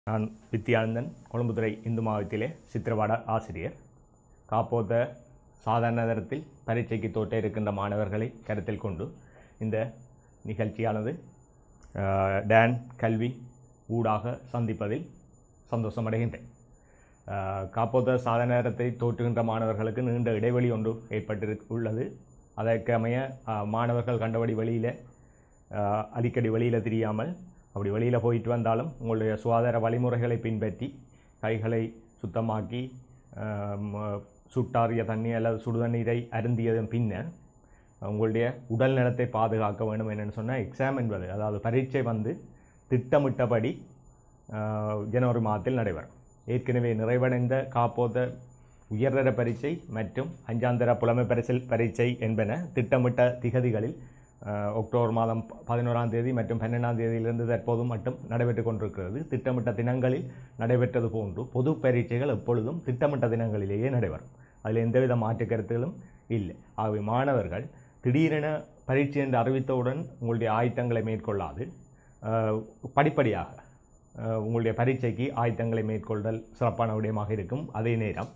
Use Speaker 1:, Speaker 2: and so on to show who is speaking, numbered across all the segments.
Speaker 1: நான் வித்யானந்தன் கொழும்புத்துறை இந்து மாவட்டத்திலே சித்திரபாட ஆசிரியர் காப்போத்த சாதாரண தரத்தில் பரீட்சைக்கு தோற்ற இருக்கின்ற மாணவர்களை கருத்தில் கொண்டு இந்த நிகழ்ச்சியானது அஹ், டான் கல்வி ஊடாக சந்திப்பதில் சந்தோஷமடைகின்றேன் அஹ், காப்போத்த சாதாரண தரத்தை தோற்றுகின்ற மாணவர்களுக்கு நீண்ட இடைவெளி ஒன்று ஏற்பட்டு உள்ளது அதற்கமைய அஹ், மாணவர்கள் கண்டபடி வெளியில் ஆஹ் அடிக்கடி வெளியில் தெரியாமல் அப்படி வெளியில் போயிட்டு வந்தாலும் உங்களுடைய சுகாதார வழிமுறைகளை பின்பற்றி கைகளை சுத்தமாக்கி ஆம், சுட்டாறிய தண்ணி அல்லது சுடுதண்ணீரை அருந்தியதன் பின்னர் உங்களுடைய உடல் நலத்தை பாதுகாக்க வேண்டும் என்னென்னு சொன்னால் எக்ஸாம் என்பது அதாவது பரீட்சை வந்து திட்டமிட்டபடி ஆஹ், ஜனவரி மாதத்தில் நடைபெறும் ஏற்கனவே நிறைவடைந்த காப்போத உயர்தர பரீட்சை மற்றும் அஞ்சாந்தர புலமை பரிசில் பரீட்சை என்பன திட்டமிட்ட திகதிகளில் அஹ், அக்டோபர் மாதம் ப- பதினோராம் தேதி மற்றும் பன்னெண்டாம் தேதியிலிருந்து தற்போது மட்டும் நடைபெற்று கொண்டிருக்கிறது திட்டமிட்ட தினங்களில் நடைபெற்றது போன்று பொது பரீட்சைகள் எப்பொழுதும் திட்டமிட்ட தினங்களிலேயே நடைபெறும் அதில் எந்தவித மாற்று கருத்துகளும் இல்லை ஆகவே மாணவர்கள் திடீரென பரீட்சை என்று அறிவித்தவுடன் உங்களுடைய ஆயத்தங்களை மேற்கொள்ளாது அஹ், படிப்படியாக அஹ், உங்களுடைய பரீட்சைக்கு ஆயத்தங்களை மேற்கொள்தல் சிறப்பான விடயமாக இருக்கும் அதே நேரம்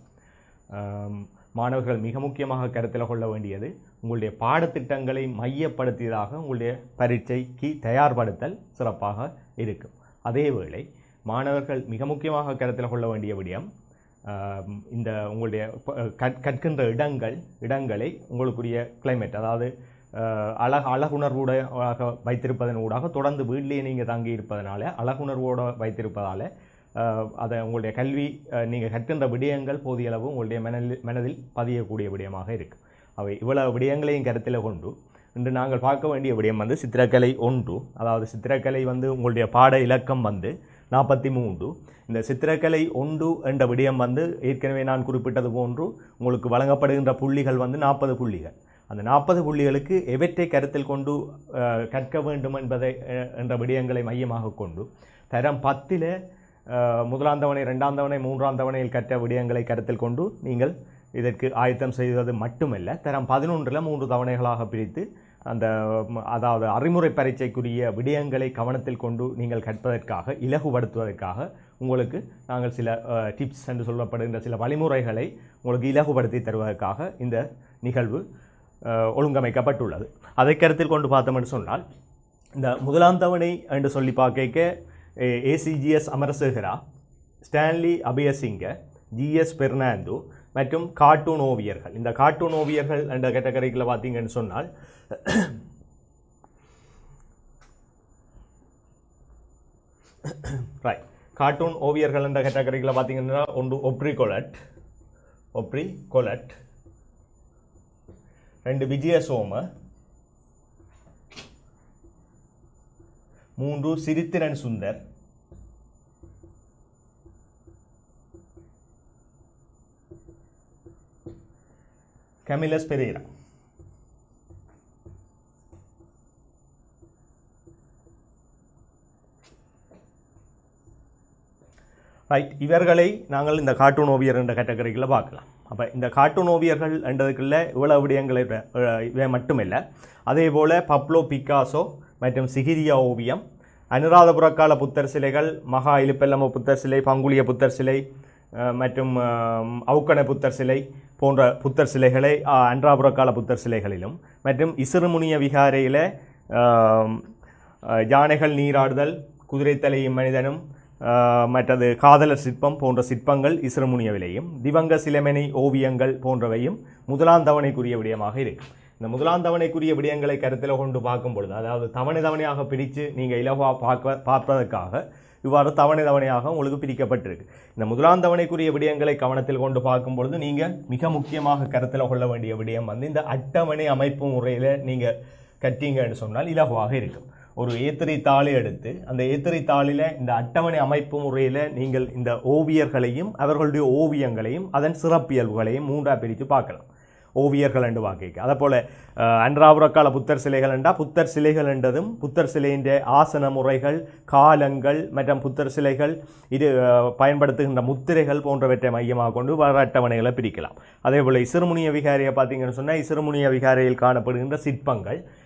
Speaker 1: ஆம், மாணவர்கள் மிக முக்கியமாக கருத்தில் கொள்ள வேண்டியது உங்களுடைய பாடத்திட்டங்களை மையப்படுத்தியதாக உங்களுடைய பரீட்சைக்கு தயார்படுத்தல் சிறப்பாக இருக்கும் அதேவேளை மாணவர்கள் மிக முக்கியமாக கருத்தில் கொள்ள வேண்டிய விடயம் ஆம், இந்த உங்களுடைய ப- கற்- கற்கின்ற இடங்கள் இடங்களை உங்களுக்குரிய கிளைமேட் அதாவது அஹ், அழக அழகுணர்வோடாக வைத்திருப்பதன் ஊடாக தொடர்ந்து வீட்டிலேயே நீங்கள் தங்கி இருப்பதனால அழகுணர்வோடு வைத்திருப்பதால் அஹ், அதை உங்களுடைய கல்வி நீங்கள் கற்கின்ற விடயங்கள் போதிய அளவு உங்களுடைய மனதில் மனதில் பதியக்கூடிய விடயமாக இருக்கும் அவை இவ்வளவு விடயங்களையும் கருத்தில் கொண்டு இன்று நாங்கள் பார்க்க வேண்டிய விடயம் வந்து சித்திரக்கலை ஒன்று அதாவது சித்திரக்கலை வந்து உங்களுடைய பாட இலக்கம் வந்து நாற்பத்தி மூன்று இந்த சித்திரக்கலை ஒன்று என்ற விடயம் வந்து ஏற்கனவே நான் குறிப்பிட்டது போன்று உங்களுக்கு வழங்கப்படுகின்ற புள்ளிகள் வந்து நாற்பது புள்ளிகள் அந்த நாற்பது புள்ளிகளுக்கு எவற்றை கருத்தில் கொண்டு அஹ், கற்க வேண்டும் என்பதை அஹ், என்ற விடயங்களை மையமாக கொண்டு தரம் பத்தில் முதலாம் தவணை ரெண்டாம் தவணை மூன்றாம் தவணையில் கற்ற விடயங்களை கருத்தில் கொண்டு நீங்கள் இதற்கு ஆயத்தம் செய்வது மட்டுமல்ல தரம் பதினொன்றில் மூன்று தவணைகளாக பிரித்து அந்த ம், அதாவது அறிமுறை பரீட்சைக்குரிய விடயங்களை கவனத்தில் கொண்டு நீங்கள் கற்பதற்காக இலகுபடுத்துவதற்காக உங்களுக்கு நாங்கள் சில டிப்ஸ் என்று சொல்லப்படுகின்ற சில வழிமுறைகளை உங்களுக்கு இலகுபடுத்தி தருவதற்காக இந்த நிகழ்வு அஹ், ஒழுங்கமைக்கப்பட்டுள்ளது அதை கருத்தில் கொண்டு பார்த்தோம் என்று சொன்னால் இந்த முதலாம் தவணை என்று சொல்லி பார்க்க ACGS Amarasekara Stanley Abeysinghe GS Fernando மற்றும் கார்ட்டூன் ஓவியர்கள் இந்த கார்ட்டூன் ஓவியர்கள் என்ற கேட்டகரிக்கில் பார்த்தீங்கன்னு சொன்னால் ரைட் கார்ட்டூன் ஓவியர்கள் என்ற கேட்டகரிக்கில் பார்த்தீங்கன்னா ஒன்று ஒப்ரி கொலட் ஒப்ரி கொலட் ரெண்டு விஜய சோம மூன்று சிரித்திரன் சுந்தர் கமிலஸ் பெரேரா ரைட் இவர்களை நாங்கள் இந்த கார்ட்டூன் ஓவியர் என்ற கேட்டகரியில் பார்க்கலாம் அப்போ இந்த கார்ட்டூன் ஓவியர்கள் என்றதுக்குள்ள இவ்வளவு விடயங்களை இவ- அஹ் இவை மட்டுமில்லை அதே போல் பப்ளோ பிக்காசோ மற்றும் சிகிரியா ஓவியம் அனுராதபுரக்கால புத்தர் சிலைகள் மகா இலுப்பெல்லம புத்தர் சிலை பங்குலிய புத்தர் சிலை அஹ், மற்றும் அஹ், அவுக்கண புத்தர் சிலை போன்ற புத்தர் சிலைகளை அஹ், அன்றாபுரக்கால புத்தர் சிலைகளிலும் மற்றும் இசுறுமுனிய விகாரையில் அஹ், யானைகள் நீராடுதல் குதிரைத்தலையும் மனிதனும் ஆஹ், மற்றது காதலர் சிற்பம் போன்ற சிற்பங்கள் இசுரமுனியவிலையும் திவங்க சிலமணி ஓவியங்கள் போன்றவையும் முதலாம் தவணைக்குரிய விடயமாக இருக்கு இந்த முதலாம் தவணைக்குரிய விடயங்களை கருத்தில் கொண்டு பார்க்கும் பொழுது அதாவது தவணை தவணையாக பிரித்து நீங்கள் இலவா பார்க்க பார்ப்பதற்காக இவ்வாறு தவணை தவணையாக உங்களுக்கு பிரிக்கப்பட்டிருக்கு இந்த முதலாம் தவணைக்குரிய விடயங்களை கவனத்தில் கொண்டு பார்க்கும் பொழுது நீங்கள் மிக முக்கியமாக கருத்தில் கொள்ள வேண்டிய விடயம் வந்து இந்த அட்டவணை அமைப்பு முறையில் நீங்கள் கற்றீங்கன்னு சொன்னால் இலகுவாக இருக்கும் ஒரு ஏத்திரை தாளை எடுத்து அந்த ஏத்திரை தாளில் இந்த அட்டவணை அமைப்பு முறையில் நீங்கள் இந்த ஓவியர்களையும் அவர்களுடைய ஓவியங்களையும் அதன் சிறப்பியல்புகளையும் மூன்றாக பிரித்து பார்க்கலாம் ஓவியர்கள் என்று வாக்கிக்க அதே போல் அன்றாபுரக்கால புத்தர் சிலைகள் என்றா புத்தர் சிலைகள் என்றதும் புத்தர் சிலையின் ஆசன முறைகள் காலங்கள் மற்றும் புத்தர் சிலைகள் இது அஹ், பயன்படுத்துகின்ற முத்திரைகள் போன்றவற்றை மையமாக கொண்டு வர அட்டவணைகளை பிரிக்கலாம் அதே போல் இசுருமுனிய விகாரியை பார்த்தீங்கன்னு சொன்னால் இசுருமுனிய விகாரையில் காணப்படுகின்ற சிற்பங்கள்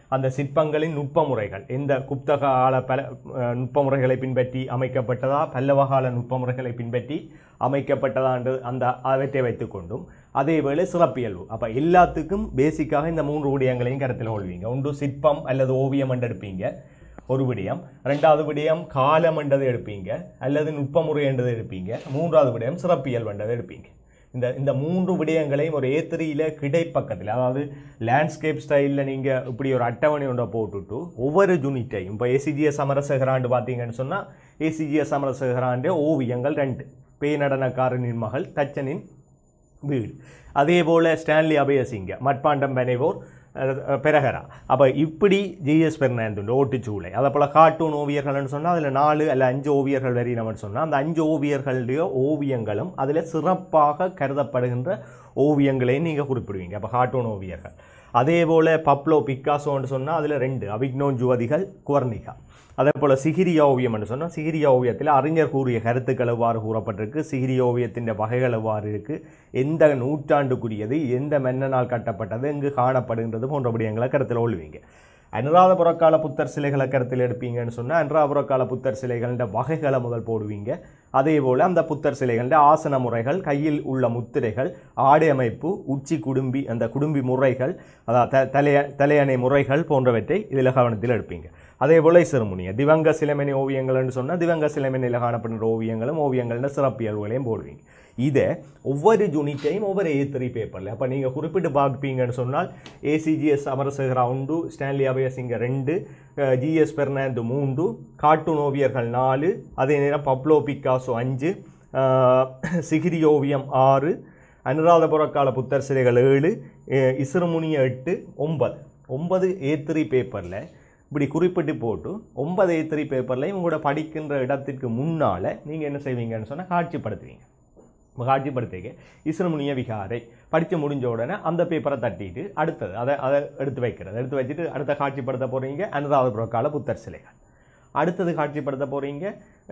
Speaker 1: அந்த சிற்பங்களின் நுட்ப முறைகள் எந்த குப்தக கால பல அஹ், நுட்ப முறைகளை பின்பற்றி அமைக்கப்பட்டதா பல்லவ கால நுட்ப முறைகளை பின்பற்றி அமைக்கப்பட்டதா என்று அந்த அவற்றை வைத்துக்கொண்டும் அதேவேளை சிறப்பியல்பு அப்போ எல்லாத்துக்கும் பேசிக்காக இந்த மூன்று விடயங்களையும் கருத்தில் கொள்வீங்க ஒன்று சிற்பம் அல்லது ஓவியம் என்று எடுப்பீங்க ஒரு விடயம் ரெண்டாவது விடயம் காலம் என்றதை எடுப்பீங்க அல்லது நுட்பமுறை என்றதை எடுப்பீங்க மூன்றாவது விடயம் சிறப்பியல் என்றதை எடுப்பீங்க இந்த இந்த மூன்று விடயங்களையும் ஒரு ஏத்திரியில் கிடைப்பக்கத்தில் அதாவது லேண்ட்ஸ்கேப் ஸ்டைலில் நீங்கள் இப்படி ஒரு அட்டவணை ஒன்றை போட்டுட்டு ஒவ்வொரு யூனிட்டையும் இப்போ ஏசிஜிஎஸ் சமரசேகராண்டு பார்த்தீங்கன்னு சொன்னால் ஏசிஜிஎஸ் சமரசேகராண்டு ஓவியங்கள் ரெண்டு பேய் நடனக்காரனின் மகள் தச்சனின் வீடு அதே போல் ஸ்டான்லி அபயசிங்க மட்பாண்டம் பெனைவோர் அஹ், அஹ், பெரகரா அப்போ இப்படி ஜிஎஸ் பெர்னாந்துண்டு ஓட்டுச்சூளை அதே போல் கார்ட்டூன் ஓவியர்கள்னு சொன்னால் அதில் நாலு அல்ல அஞ்சு ஓவியர்கள் வரையினம்னு சொன்னால் அந்த அஞ்சு ஓவியர்களுடைய ஓவியங்களும் அதில் சிறப்பாக கருதப்படுகின்ற ஓவியங்களையும் நீங்கள் குறிப்பிடுவீங்க அப்போ கார்ட்டூன் ஓவியர்கள் அதே போல் பப்ளோ பிக்காசோன்னு சொன்னால் அதில் ரெண்டு அபிக்னோன் ஜுவதிகள் குவர்னிகா அதே போல் சிகிரிய ஓவியம் என்று சொன்னால் சிகிரிய ஓவியத்தில் அறிஞர் கூறிய கருத்துக்கள் எவ்வாறு கூறப்பட்டிருக்கு சிகிரிய ஓவியத்தின் வகைகள் எவ்வாறு இருக்குது எந்த நூற்றாண்டுக்குரியது எந்த மன்னனால் கட்டப்பட்டது எங்கு காணப்படுகின்றது போன்ற விடயங்களை கருத்தில் கொள்வீங்க அனுராதபுரக்கால புத்தர் சிலைகளை கருத்தில் எடுப்பீங்கன்னு சொன்னால் அனுராதபுரக்கால புத்தர் சிலைகள வகைகளை முதல் போடுவீங்க அதே போல் அந்த புத்தர் சிலைகள ஆசன முறைகள் கையில் உள்ள முத்திரைகள் ஆடை அமைப்பு உச்சி குடும்பி அந்த குடும்பி முறைகள் அதாவது த- தலைய தலையணை முறைகள் போன்றவற்றை இதில் கவனத்தில் எடுப்பீங்க அதே போல் சிறுமுனிய திவங்க சிலமணி ஓவியங்கள்னு சொன்னால் திவங்க சிலமணியில் காணப்படுகிற ஓவியங்களும் ஓவியங்கள சிறப்பியல்புகளையும் போடுவீங்க இதை ஒவ்வொரு யூனிட்டையும் ஒவ்வொரு ஏ த்ரீ பேப்பரில் அப்போ நீங்கள் குறிப்பிட்டு பார்ப்பீங்கன்னு சொன்னால் ஏசிஜிஎஸ் அமரசேகரா உண்டு ஸ்டான்லி அபயசிங்க ரெண்டு ஜிஎஸ் பெர்னாந்து மூன்று கார்ட்டூன் ஓவியர்கள் நாலு அதே நேரம் பப்ளோ பிக்காசோ அஞ்சு அஹ், சிகிரி ஓவியம் ஆறு அனுராதபுர கால புத்தர் சிலைகள் ஏழு அஹ், இசுருமுனிய எட்டு ஒன்பது ஒன்பது ஏ த்ரீ பேப்பரில் இப்படி குறிப்பிட்டு போட்டு ஒன்பது ஏ த்ரீ பேப்பர்லையும் உங்களோட படிக்கின்ற இடத்திற்கு முன்னால் நீங்கள் என்ன செய்வீங்கன்னு சொன்னால் காட்சிப்படுத்துவீங்க காட்சிப்படுத்திக்க இஸ்ரமுனிய விகாரை படித்து முடிஞ்ச உடனே அந்த பேப்பரை தட்டிட்டு அடுத்தது அதை அதை எடுத்து வைக்கிறது எடுத்து வச்சுட்டு அடுத்த காட்சிப்படுத்த போகிறீங்க அனுராதபுர கால புத்தர் சிலைகள் அடுத்தது காட்சிப்படுத்த போகிறீங்க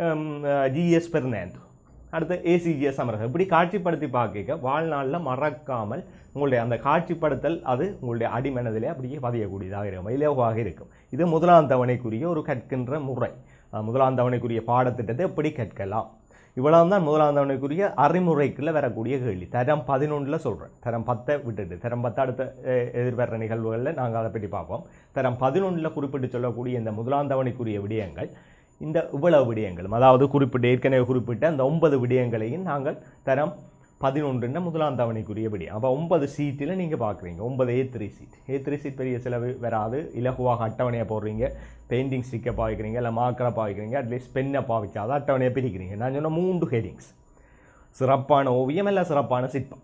Speaker 1: ஜிஎஸ் பெர்னாந்து அடுத்து ஏசிஜிஎஸ் அமரகம் இப்படி காட்சிப்படுத்தி பார்க்க வாழ்நாளில் மறக்காமல் உங்களுடைய அந்த காட்சிப்படுத்தல் அது உங்களுடைய அடிமனதிலே அப்படியே பதியக்கூடியதாக இருக்கும் இலவாக இருக்கும் இது முதலாம் தவணைக்குரிய ஒரு கற்கின்ற முறை அஹ் முதலாம் தவணைக்குரிய பாடத்திட்டத்தை எப்படி கற்கலாம் இவ்வளவு தான் முதலாம் தவணைக்குரிய அறிமுறைக்குள்ள வரக்கூடிய கேள்வி தரம் பதினொன்றில் சொல்கிறேன் தரம் பத்தை விட்டுட்டு தரம் பத்து அடுத்த அஹ், எதிர்வர்ற நிகழ்வுகளில் நாங்கள் அதை பற்றி பார்ப்போம் தரம் பதினொன்றில் குறிப்பிட்டு சொல்லக்கூடிய இந்த முதலாம் தவணைக்குரிய விடயங்கள் இந்த இவ்வளவு விடயங்களும் அதாவது குறிப்பிட்ட ஏற்கனவே குறிப்பிட்ட அந்த ஒன்பது விடயங்களையும் நாங்கள் தரம் பதினொன்றுன்ற முதலாம் தவணைக்குரிய விடயம் அப்போ ஒன்பது சீட்டில் நீங்கள் பார்க்குறீங்க ஒன்பது A three sheet A three sheet பெரிய செலவு வராது இலகுவாக அட்டவணையை போடுறீங்க பெயிண்டிங் ஸ்டிக்கை பாவிக்கிறீங்க இல்லை மார்க்கரை பாவிக்கிறீங்க அட்லீஸ்ட் பெண்ணை பாவிக்காத அட்டவணையை பிரிக்கிறீங்க நான் சொன்ன மூன்று ஹெடிங்ஸ் சிறப்பான ஓவியம் இல்லை சிறப்பான சிற்பம்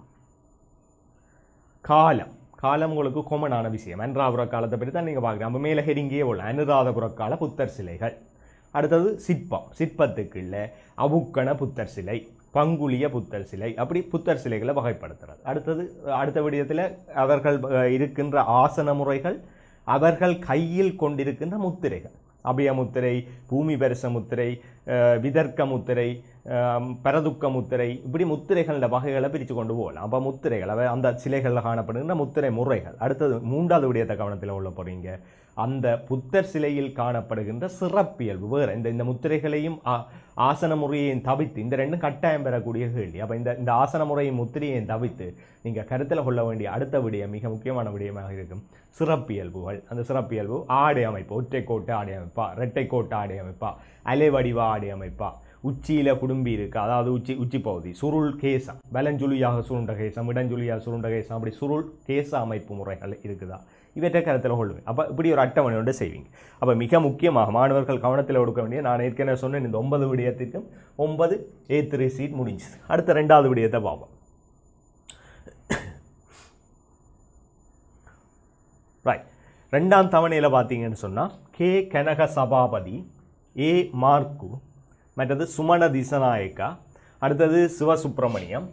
Speaker 1: காலம் காலம் உங்களுக்கு கொமனான விஷயம் அனுராதபுர காலத்தை பற்றி தான் நீங்கள் பார்க்குறீங்க அப்போ மேலே ஹெடிங்கே உள்ள அனுராதபுர கால புத்தர் சிலைகள் அடுத்தது சிற்பம் சிற்பத்துக்கு இல்லை அவுக்கண புத்தர் சிலை பங்குலிய புத்தர் சிலை அப்படி புத்தர் சிலைகளை வகைப்படுத்துறது அடுத்தது அடுத்த விடயத்தில் அவர்கள் அஹ், இருக்கின்ற ஆசன முறைகள் அவர்கள் கையில் கொண்டிருக்கின்ற முத்திரைகள் அபய முத்திரை பூமி பரிச முத்திரை அஹ், விதர்க்க முத்திரை அஹ், பரதுக்க முத்திரை இப்படி முத்திரைகள வகைகளை பிரித்து கொண்டு போகலாம் அப்போ முத்திரைகள் அவை அந்த சிலைகளில் காணப்படுகின்ற முத்திரை முறைகள் அடுத்தது மூன்றாவது விடயத்தை கவனத்தில் உள்ள போறீங்க அந்த புத்தர் சிலையில் காணப்படுகின்ற சிறப்பியல்பு வேறு இந்த இந்த முத்திரைகளையும் ஆ- ஆசன முறையையும் தவிர்த்து இந்த ரெண்டும் கட்டாயம் பெறக்கூடிய கேள்வி அப்போ இந்த இந்த ஆசன முறையும் முத்திரையையும் தவிர்த்து நீங்கள் கருத்தில் கொள்ள வேண்டிய அடுத்த விடயம் மிக முக்கியமான விடயமாக இருக்கும் சிறப்பியல்புகள் அந்த சிறப்பியல்பு ஆடை அமைப்பு ஒற்றை கோட்டு ஆடை அமைப்பா இரட்டை கோட்டு ஆடை அமைப்பா அலைவடிவ ஆடை அமைப்பா உச்சியில குடும்பி இருக்கு அதாவது உச்சி உச்சி பகுதி சுருள் கேசம் வலஞ்சுழியாக சுருண்ட கேசம் இடஞ்சுழியாக சுருண்ட கேசம் அப்படி சுருள் கேச அமைப்பு முறைகள் இருக்குதா இவற்றை கருத்தில் கொள்வேன் அப்போ இப்படி ஒரு அட்டவணை ஒன்று செய்வீங்க அப்போ மிக முக்கியமாக மாணவர்கள் கவனத்தில் கொடுக்க வேண்டிய நான் ஏற்கனவே சொன்னேன் இந்த ஒன்பது விடயத்திற்கும் ஒன்பது ஏ த்ரீ சீட் முடிஞ்சுது அடுத்த ரெண்டாவது விடயத்தை பார்ப்போம் ரைட் ரெண்டாம் தவணையில் பார்த்தீங்கன்னு சொன்னால் K Kanaga Sabapathy A Mark மற்றது சுமண திசநாயக்கா அடுத்தது சிவசுப்பிரமணியம்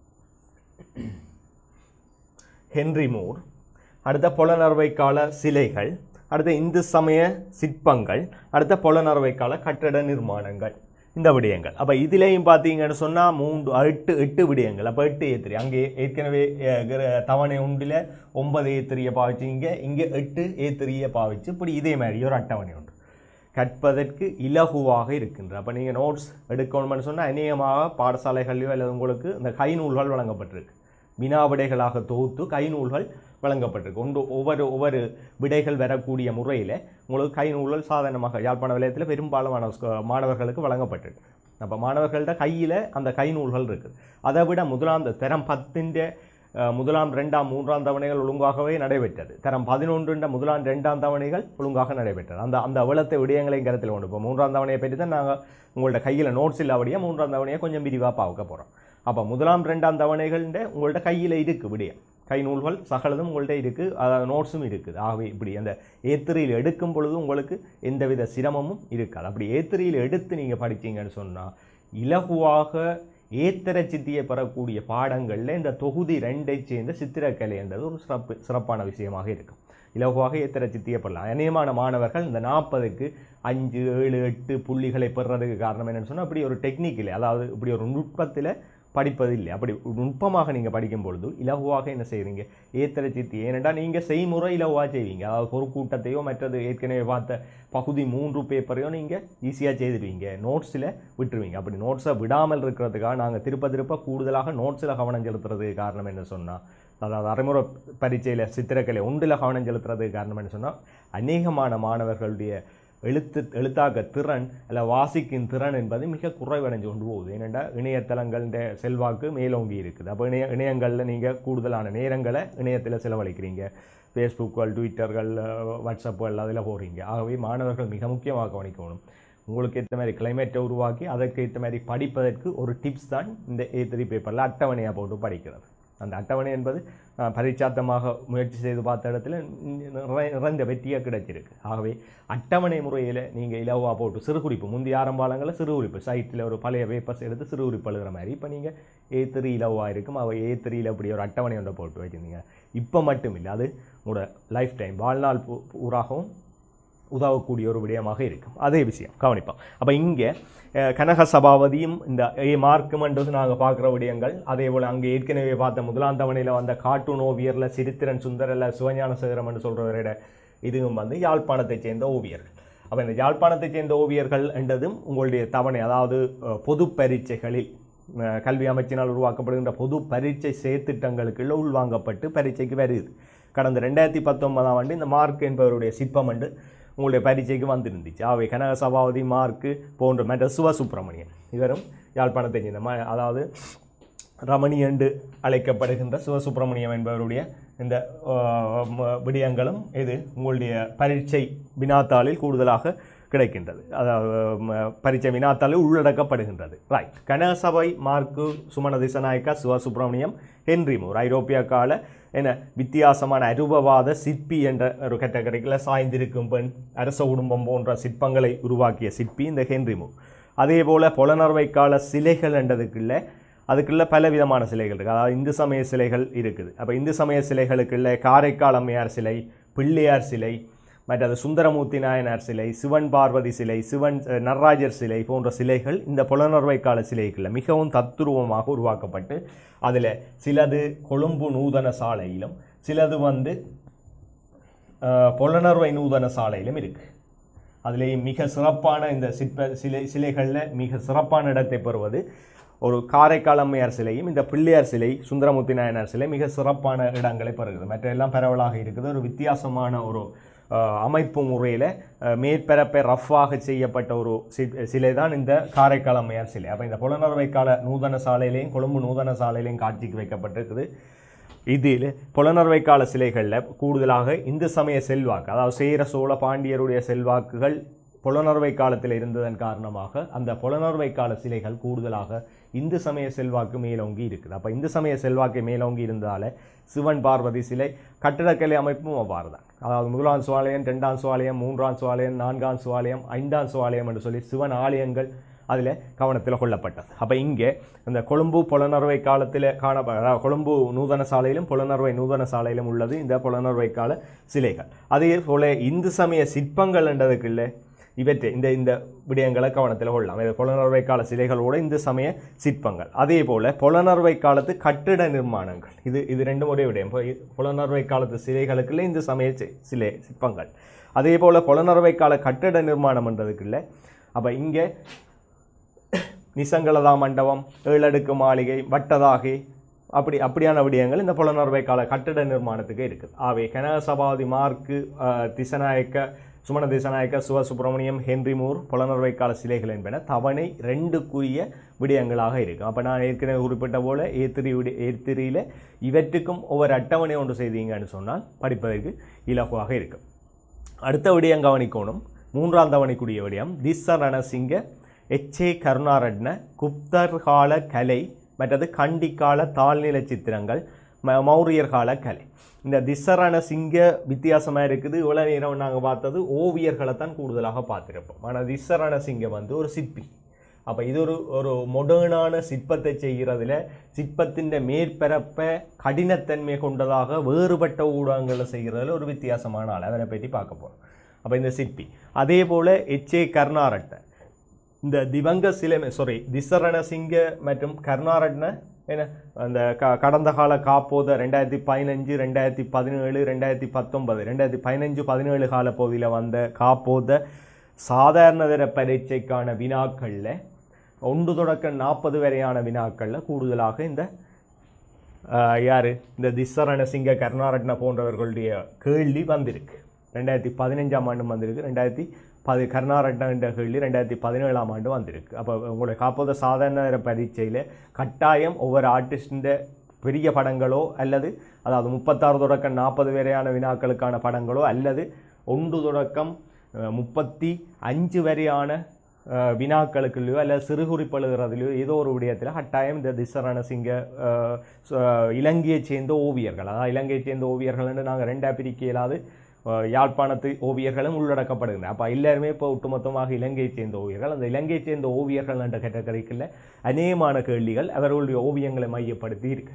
Speaker 1: ஹென்றி மூர் அடுத்த புலனறுவை கால சிலைகள் அடுத்த இந்து சமய சிற்பங்கள் அடுத்த புலனறுவை கால கட்டட நிர்மாணங்கள் இந்த விடயங்கள் அப்போ இதுலேயும் பார்த்தீங்கன்னு சொன்னால் மூன்று எட்டு எட்டு விடயங்கள் அப்போ எட்டு ஏத்திரி அங்கே ஏற்கனவே அஹ், கிர- தவணை ஒன்றில் ஒன்பது ஏத்திரியை பாவிச்சு இங்கே இங்கே எட்டு ஏத்திரியை பாவிச்சு இப்படி இதே மாதிரி ஒரு அட்டவணை உண்டு கற்பதற்கு இலகுவாக இருக்கின்ற அப்போ நீங்கள் நோட்ஸ் எடுக்கணும்னு சொன்னால் அநேகமாக பாடசாலைகள்லையோ அல்லது உங்களுக்கு இந்த கைநூல்கள் வழங்கப்பட்டிருக்கு வினா விடைகளாக தொகுத்து கைநூல்கள் வழங்கப்பட்டிருக்கு ஒன்று ஒவ்வொரு ஒவ்வொரு விடைகள் வரக்கூடிய முறையில் உங்களுக்கு கைநூல்கள் சாதாரணமாக யாழ்ப்பாண விலையத்தில் பெரும்பாலான ஸ்க- மாணவர்களுக்கு வழங்கப்பட்டிருக்கு அப்போ மாணவர்கள்ட்ட கையில் அந்த கைநூல்கள் இருக்குது அதை விட முதலாம் த- தரம் பத்தின் முதலாம் ரெண்டாம் மூன்றாம் தவணைகள் ஒழுங்காகவே நடைபெற்றது தரம் பதினொன்றுன்ற முதலாம் ரெண்டாம் தவணைகள் ஒழுங்காக நடைபெற்றது அந்த அந்த அவலத்தை விடயங்களையும் கருத்தில் கொண்டு இப்போ மூன்றாம் தவணையை பற்றி தான் நாங்கள் உங்கள்ட்ட கையில் நோட்ஸ் இல்லாபடியாக மூன்றாம் தவணையை கொஞ்சம் விரிவாக பார்க்க போகிறோம் அப்போ முதலாம் ரெண்டாம் தவணைகள்ன்ற உங்கள்ட்ட கையில் இருக்குது விடயம் கை நூல்கள் சகலதும் உங்கள்ட்ட இருக்குது அதாவது நோட்ஸும் இருக்குது ஆகவே இப்படி அந்த ஏத்திரையில் எடுக்கும் பொழுது உங்களுக்கு எந்தவித சிரமமும் இருக்காது அப்படி ஏத்திரையில் எடுத்து நீங்கள் படிச்சீங்கன்னு சொன்னால் இலகுவாக ஏத்தர சித்தியை பெறக்கூடிய பாடங்களில் இந்த தொகுதி ரெண்டை சேர்ந்த சித்திரக்கலை என்றது ஒரு சிறப்பு சிறப்பான விஷயமாக இருக்கும் இலகுவாக ஏத்தர சித்தியை பெறலாம் அநேகமான மாணவர்கள் இந்த நாற்பதுக்கு அஞ்சு ஏழு எட்டு புள்ளிகளை பெறுறதுக்கு காரணம் என்னன்னு சொன்னால் அப்படி ஒரு டெக்னிக்கில் அதாவது இப்படி ஒரு நுட்பத்தில் படிப்பது இல்லை அப்படி நுட்பமாக நீங்கள் படிக்கும் பொழுது இலகுவாக என்ன செய்கிறீங்க ஏத்தர சித்தி ஏனென்றால் நீங்கள் செய்முறை இலகுவாக செய்வீங்க அதாவது ஒரு கூட்டத்தையோ மற்றது ஏற்கனவே பார்த்த பகுதி மூன்று பேப்பரையோ நீங்கள் ஈஸியாக செய்திருவீங்க நோட்ஸில் விட்டுருவீங்க அப்படி நோட்ஸை விடாமல் இருக்கிறதுக்காக நாங்கள் திருப்ப திருப்ப கூடுதலாக நோட்ஸில் கவனம் செலுத்துறதுக்கு காரணம் என்ன சொன்னால் அதாவது அரைமுறை பரீட்சையில் சித்திரக்கலை ஒன்றில் கவனம் செலுத்துறதுக்கு காரணம் என்ன சொன்னால் அநேகமான மாணவர்களுடைய எழுத்து எழுத்தாக்க திறன் அல்ல வாசிக்கும் திறன் என்பது மிக குறைவடைஞ்சு கொண்டு போகுது ஏனென்றால் இணையதளங்கள்ட செல்வாக்கு மேலோங்கி இருக்குது அப்போ இணைய இணையங்களில் நீங்கள் கூடுதலான நேரங்களை இணையத்தில் செலவழிக்கிறீங்க ஃபேஸ்புக்குகள் ட்விட்டர்கள் வாட்ஸ்அப்புகள் அதில் போகிறீங்க ஆகவே மாணவர்கள் மிக முக்கியமாக கவனிக்கணும் உங்களுக்கு ஏற்ற மாதிரி கிளைமேட்டை உருவாக்கி அதற்கு ஏற்ற மாதிரி படிப்பதற்கு ஒரு டிப்ஸ் தான் இந்த ஏ த்ரீ பேப்பரில் அட்டவணையாக போட்டு படிக்கிறது அந்த அட்டவணை என்பது அஹ், பரீட்சாத்தமாக முயற்சி செய்து பார்த்த இடத்துல நிறை- நிறைந்த வெற்றியாக கிடைச்சிருக்கு ஆகவே அட்டவணை முறையில் நீங்கள் இலவா போட்டு சிறு குறிப்பு முந்தைய ஆரம்பாலங்களில் சிறு குறிப்பு சைட்டில் ஒரு பழைய பேப்பர்ஸ் எடுத்து சிறு குறிப்பு எழுதுகிற மாதிரி இப்போ நீங்கள் ஏ த்ரீ இலவா இருக்கும் அவள் ஏ த்ரீயில் அப்படி ஒரு அட்டவணை ஒன்றை போட்டு வச்சுருந்தீங்க இப்போ மட்டும் இல்லை அது உங்களோட லைஃப் டைம் வாழ்நாள் பூ- பூராகவும் உதவக்கூடிய ஒரு விடயமாக இருக்கும் அதே விஷயம் கவனிப்போம் அப்போ இங்கே அஹ், கனக சபாவதியும் இந்த ஏ மார்க்குமென்றது நாங்கள் பார்க்குற விடயங்கள் அதே போல் அங்கே ஏற்கனவே பார்த்த முதலாம் தவணையில் வந்த கார்ட்டூன் ஓவியரில் சிரித்திரன் சுந்தரில் சிவஞான சேகரம்னு சொல்கிறவரோட இதுவும் வந்து யாழ்ப்பாணத்தைச் சேர்ந்த ஓவியர்கள் அப்போ இந்த யாழ்ப்பாணத்தைச் சேர்ந்த ஓவியர்கள் என்றதும் உங்களுடைய தவணை அதாவது அஹ், பொது பரீட்சைகளில் அஹ், கல்வி அமைச்சினால் உருவாக்கப்படுகின்ற பொது பரீட்சை செயற்திட்டங்களுக்குள்ள உள்வாங்கப்பட்டு பரீட்சைக்கு வருது கடந்த ரெண்டாயிரத்தி பத்தொன்பதாம் ஆண்டு இந்த மார்க் என்பவருடைய சிற்பம் என்று உங்களுடைய பரீட்சைக்கு வந்திருந்துச்சு அவை கனக சபாவதி மார்க்கு போன்ற மற்ற சிவசுப்பிரமணியன் இவரும் யாழ்ப்பாணத்தை சேர்ந்த ம- அதாவது ரமணி என்று அழைக்கப்படுகின்ற சிவசுப்பிரமணியம் என்பவருடைய இந்த ஆஹ், ம- விடயங்களும் இது உங்களுடைய பரீட்சை வினாத்தாளில் கூடுதலாக கிடைக்கின்றது அதாவது ம- பரீட்சை வினாத்தாளில் உள்ளடக்கப்படுகின்றது right Kanasabai Mark Sumana Dissanayake Sivasubramaniam Henry Moore ஐரோப்பிய கால என்ன வித்தியாசமான அருபவாத சிற்பி என்ற ஒரு கேட்டகரியில் சாய்ந்திருக்கும் பெண் அரச குடும்பம் போன்ற சிற்பங்களை உருவாக்கிய சிற்பி இந்த ஹென்றி மூர் அதே போல் புலனர்வை கால சிலைகள் என்றதுக்குள்ள அதுக்குள்ள பல விதமான சிலைகள் இருக்குது அதாவது இந்து சமய சிலைகள் இருக்குது அப்போ இந்து சமய சிலைகளுக்குள்ள காரைக்கால் அம்மையார் சிலை பிள்ளையார் சிலை மற்றது சுந்தரமூர்த்தி நாயனார் சிலை சிவன் பார்வதி சிலை சிவன் அஹ், நடராஜர் சிலை போன்ற சிலைகள் இந்த புலனர்வை கால சிலைகளில் மிகவும் தத்துருவமாக உருவாக்கப்பட்டு அதில் சிலது கொழும்பு நூதன சாலையிலும் சிலது வந்து அஹ், புலனர்வை நூதன சாலையிலும் இருக்குது அதிலேயும் மிக சிறப்பான இந்த சிற்ப சிலை சிலைகளில் மிக சிறப்பான இடத்தை பெறுவது ஒரு காரைக்கால் அம்மையார் சிலையும் இந்த பிள்ளையார் சிலை சுந்தரமூர்த்தி நாயனார் சிலை மிக சிறப்பான இடங்களை பெறுகிறது மற்ற எல்லாம் பரவலாக இருக்குது ஒரு வித்தியாசமான ஒரு அஹ், அமைப்பு முறையில் மேற்பரப்பை ரஃப்பாக செய்யப்பட்ட ஒரு சி- சிலை தான் இந்த காரைக்கால் அம்மையார் சிலை அப்போ இந்த புலனர்வை கால நூதன சாலையிலையும் கொழும்பு நூதன சாலையிலையும் காட்சிக்கு வைக்கப்பட்டிருக்குது இதில் புலனர்வை கால சிலைகளில் கூடுதலாக இந்து சமய செல்வாக்கு அதாவது சேர சோழ பாண்டியருடைய செல்வாக்குகள் புலனர்வை காலத்தில் இருந்ததன் காரணமாக அந்த புலனர்வை கால சிலைகள் கூடுதலாக இந்து சமய செல்வாக்கு மேலோங்கி இருக்குது அப்போ இந்து சமய செல்வாக்கு மேலோங்கி இருந்ததால் சிவன் பார்வதி சிலை கட்டிடக்கலை அமைப்பும் அவ்வாறு தான் அதாவது முதலாம் சுவாலயம் ரெண்டாம் சுவாலயம் மூன்றாம் சுவாலயம் நான்காம் சுவாலயம் ஐந்தாம் சுவாலயம் என்று சொல்லி சிவன் ஆலயங்கள் அதில் கவனத்தில் கொள்ளப்பட்டது அப்போ இங்கே இந்த கொழும்பு புலனர்வை காலத்தில் காண அதாவது கொழும்பு நூதன சாலையிலும் புலனர்வை நூதன சாலையிலும் உள்ளது இந்த புலனர்வை கால சிலைகள் அதே போல இந்து சமய சிற்பங்கள் என்றதுக்குள்ள இவற்றை இந்த இந்த விடயங்களை கவனத்தில் கொள்ளலாம் இது புலனறுவை கால சிலைகளோட இந்த சமய சிற்பங்கள் அதே போல் புலனறுவை காலத்து கட்டிட நிர்மாணங்கள் இது இது ரெண்டும் ஒரே விடயம் இப்போ இ- புலனறுவை காலத்து சிலைகளுக்குள்ள இந்த சமய சி- சிலை சிற்பங்கள் அதே போல் புலனறுவை கால கட்டிட நிர்மாணம்ன்றதுக்குள்ள அப்போ இங்கே நிசங்களதா மண்டபம் ஏழடுக்கு மாளிகை வட்டதாகி அப்படி அப்படியான விடயங்கள் இந்த புலனறுவை கால கட்டிட நிர்மாணத்துக்கு இருக்குது ஆகவே கனக சபாதி மார்க்கு அஹ், திசநாயக்க சுமண திசநாயக்க சிவசுப்பிரமணியம் ஹென்றி மூர் புலனறுவை கால சிலைகள் என்பன தவணை ரெண்டுக்குரிய விடயங்களாக இருக்கும் அப்போ நான் ஏற்கனவே குறிப்பிட்ட போல ஏத்திரி விட ஏத்திரியில் இவற்றுக்கும் ஒவ்வொரு அட்டவணை ஒன்று செய்தீங்கன்னு சொன்னால் படிப்பதற்கு இலகுவாக இருக்கும் அடுத்த விடயம் கவனிக்கணும் மூன்றாம் தவணைக்குரிய விடயம் திஸ்ஸ ரணசிங்க எச்ஏ கருணாரட்ன குப்தர் கால கலை மற்றது கண்டிக்கால தாழ்நில சித்திரங்கள் ம- மௌரியர் கால கலை இந்த திஸ்ஸரண சிங்க வித்தியாசமாக இருக்குது இவ்வளோ நேரம் நாங்கள் பார்த்தது ஓவியர்களை தான் கூடுதலாக பார்த்துருப்போம் ஆனால் திஸ்ஸரண சிங்கம் வந்து ஒரு சிற்பி அப்போ இது ஒரு ஒரு மொடர்னான சிற்பத்தை செய்கிறதுல சிற்பத்தின் மேற்பரப்பை கடினத்தன்மை கொண்டதாக வேறுபட்ட ஊடகங்களை செய்கிறதுல ஒரு வித்தியாசமான ஆள் அவரை பற்றி பார்க்க போகிறோம் அப்போ இந்த சிற்பி அதே போல் எச்ஏ கர்நாரட்ட இந்த திவங்க சிலை சாரி திசரண சிங்க மற்றும் கர்நாரட்ன என்ன அந்த க கடந்த கால காப்போத ரெண்டாயிரத்தி பதினஞ்சு ரெண்டாயிரத்தி பதினேழு ரெண்டாயிரத்தி பத்தொன்பது ரெண்டாயிரத்தி பதினஞ்சு பதினேழு கால பகுதியில் வந்த காப்போத சாதாரணதர பரீட்சைக்கான வினாக்களில் ஒன்று தொடக்க நாற்பது வரையான வினாக்களில் கூடுதலாக இந்த ஆஹ், யாரு இந்த திஸ்ஸரண சிங்க கருணாரட்ன போன்றவர்களுடைய கேள்வி வந்திருக்கு ரெண்டாயிரத்தி பதினஞ்சாம் ஆண்டு வந்திருக்கு ரெண்டாயிரத்தி பதி கருணாரட்ன என்ற கேள்வி ரெண்டாயிரத்தி பதினேழாம் ஆண்டு வந்திருக்கு அப்போ உங்களுடைய காப்போத சாதாரண பரீட்சையில் கட்டாயம் ஒவ்வொரு ஆர்டிஸ்டின் பெரிய படங்களோ அல்லது அதாவது முப்பத்தாறு தொடக்கம் நாற்பது வரையான வினாக்களுக்கான படங்களோ அல்லது ஒன்று தொடக்கம் அஹ், முப்பத்தி அஞ்சு வரையான அஹ், வினாக்களுக்குள்ளயோ அல்லது சிறுகுறிப்பு எழுதுறதுலையோ ஏதோ ஒரு விடயத்தில் கட்டாயம் இந்த திசரண சிங்க அஹ், ச- இலங்கையைச் சேர்ந்த ஓவியர்கள் அதாவது இலங்கையைச் சேர்ந்த ஓவியர்கள்னு நாங்கள் ரெண்டா பிரிக்க இயலாது அஹ், யாழ்ப்பாணத்து ஓவியர்களும் உள்ளடக்கப்படுகின்றன அப்போ எல்லாருமே இப்போ ஒட்டுமொத்தமாக இலங்கையைச் சேர்ந்த ஓவியர்கள் அந்த இலங்கையைச் சேர்ந்த ஓவியர்கள் என்ற கேட்டகரிக்குள்ள அநேகமான கேள்விகள் அவர்களுடைய ஓவியங்களை மையப்படுத்தி இருக்கு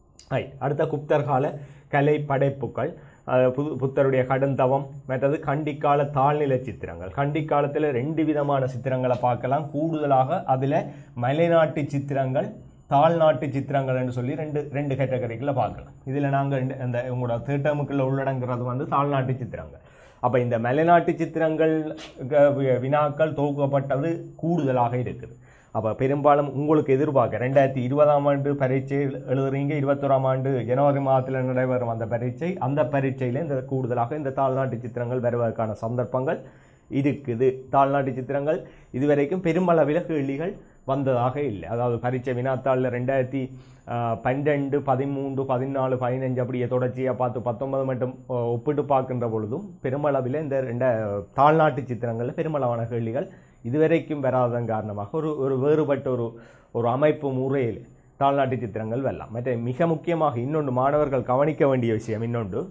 Speaker 1: ஐ அடுத்த குப்தர் கால கலை படைப்புகள் அஹ், புது புத்தருடைய கடுந்தவம் மற்றது கண்டிக்கால தாழ்நிலை சித்திரங்கள் கண்டிக்காலத்தில் ரெண்டு விதமான சித்திரங்களை பார்க்கலாம் கூடுதலாக அதில் மலைநாட்டு சித்திரங்கள் தாழ்நாட்டு சித்திரங்கள் என்று சொல்லி ரெண்டு ரெண்டு கேட்டகரிக்குள்ள பார்க்கலாம் இதில் நாங்கள் ரெண்டு அந்த உங்களோட தேட்டமுக்குள்ள உள்ளடங்கிறது வந்து தாழ்நாட்டு சித்திரங்கள் அப்போ இந்த மலைநாட்டு சித்திரங்கள் க- வி- வினாக்கள் தொகுக்கப்பட்டது கூடுதலாக இருக்குது அப்போ பெரும்பாலும் உங்களுக்கு எதிர்பார்க்க ரெண்டாயிரத்தி இருபதாம் ஆண்டு பரீட்சை எழு- எழுதுறீங்க இருபத்தோராம் ஆண்டு ஜனவரி மாதத்தில் நடைபெறும் அந்த பரீட்சை அந்த பரீட்சையில் இந்த கூடுதலாக இந்த தாழ்நாட்டு சித்திரங்கள் வருவதற்கான சந்தர்ப்பங்கள் இருக்குது தாழ்நாட்டு சித்திரங்கள் இதுவரைக்கும் பெருமளவில் கேள்விகள் வந்ததாக இல்லை அதாவது பரீட்சை வினாத்தாளில் ரெண்டாயிரத்தி ஆஹ், பன்னெண்டு பதிமூன்று பதினாலு பதினஞ்சு அப்படியே தொடர்ச்சியாக பார்த்து பத்தொன்பது மட்டும் ஆஹ், ஒப்பிட்டு பார்க்கின்ற பொழுதும் பெருமளவில் இந்த ரெண்ட தாழ்நாட்டு சித்திரங்களில் பெருமளவான கேள்விகள் இதுவரைக்கும் வராததன் காரணமாக ஒரு ஒரு வேறுபட்ட ஒரு ஒரு அமைப்பு முறையில் தாழ்நாட்டு சித்திரங்கள் வரலாம் மற்ற மிக முக்கியமாக இன்னொன்று மாணவர்கள் கவனிக்க வேண்டிய விஷயம் இன்னொன்று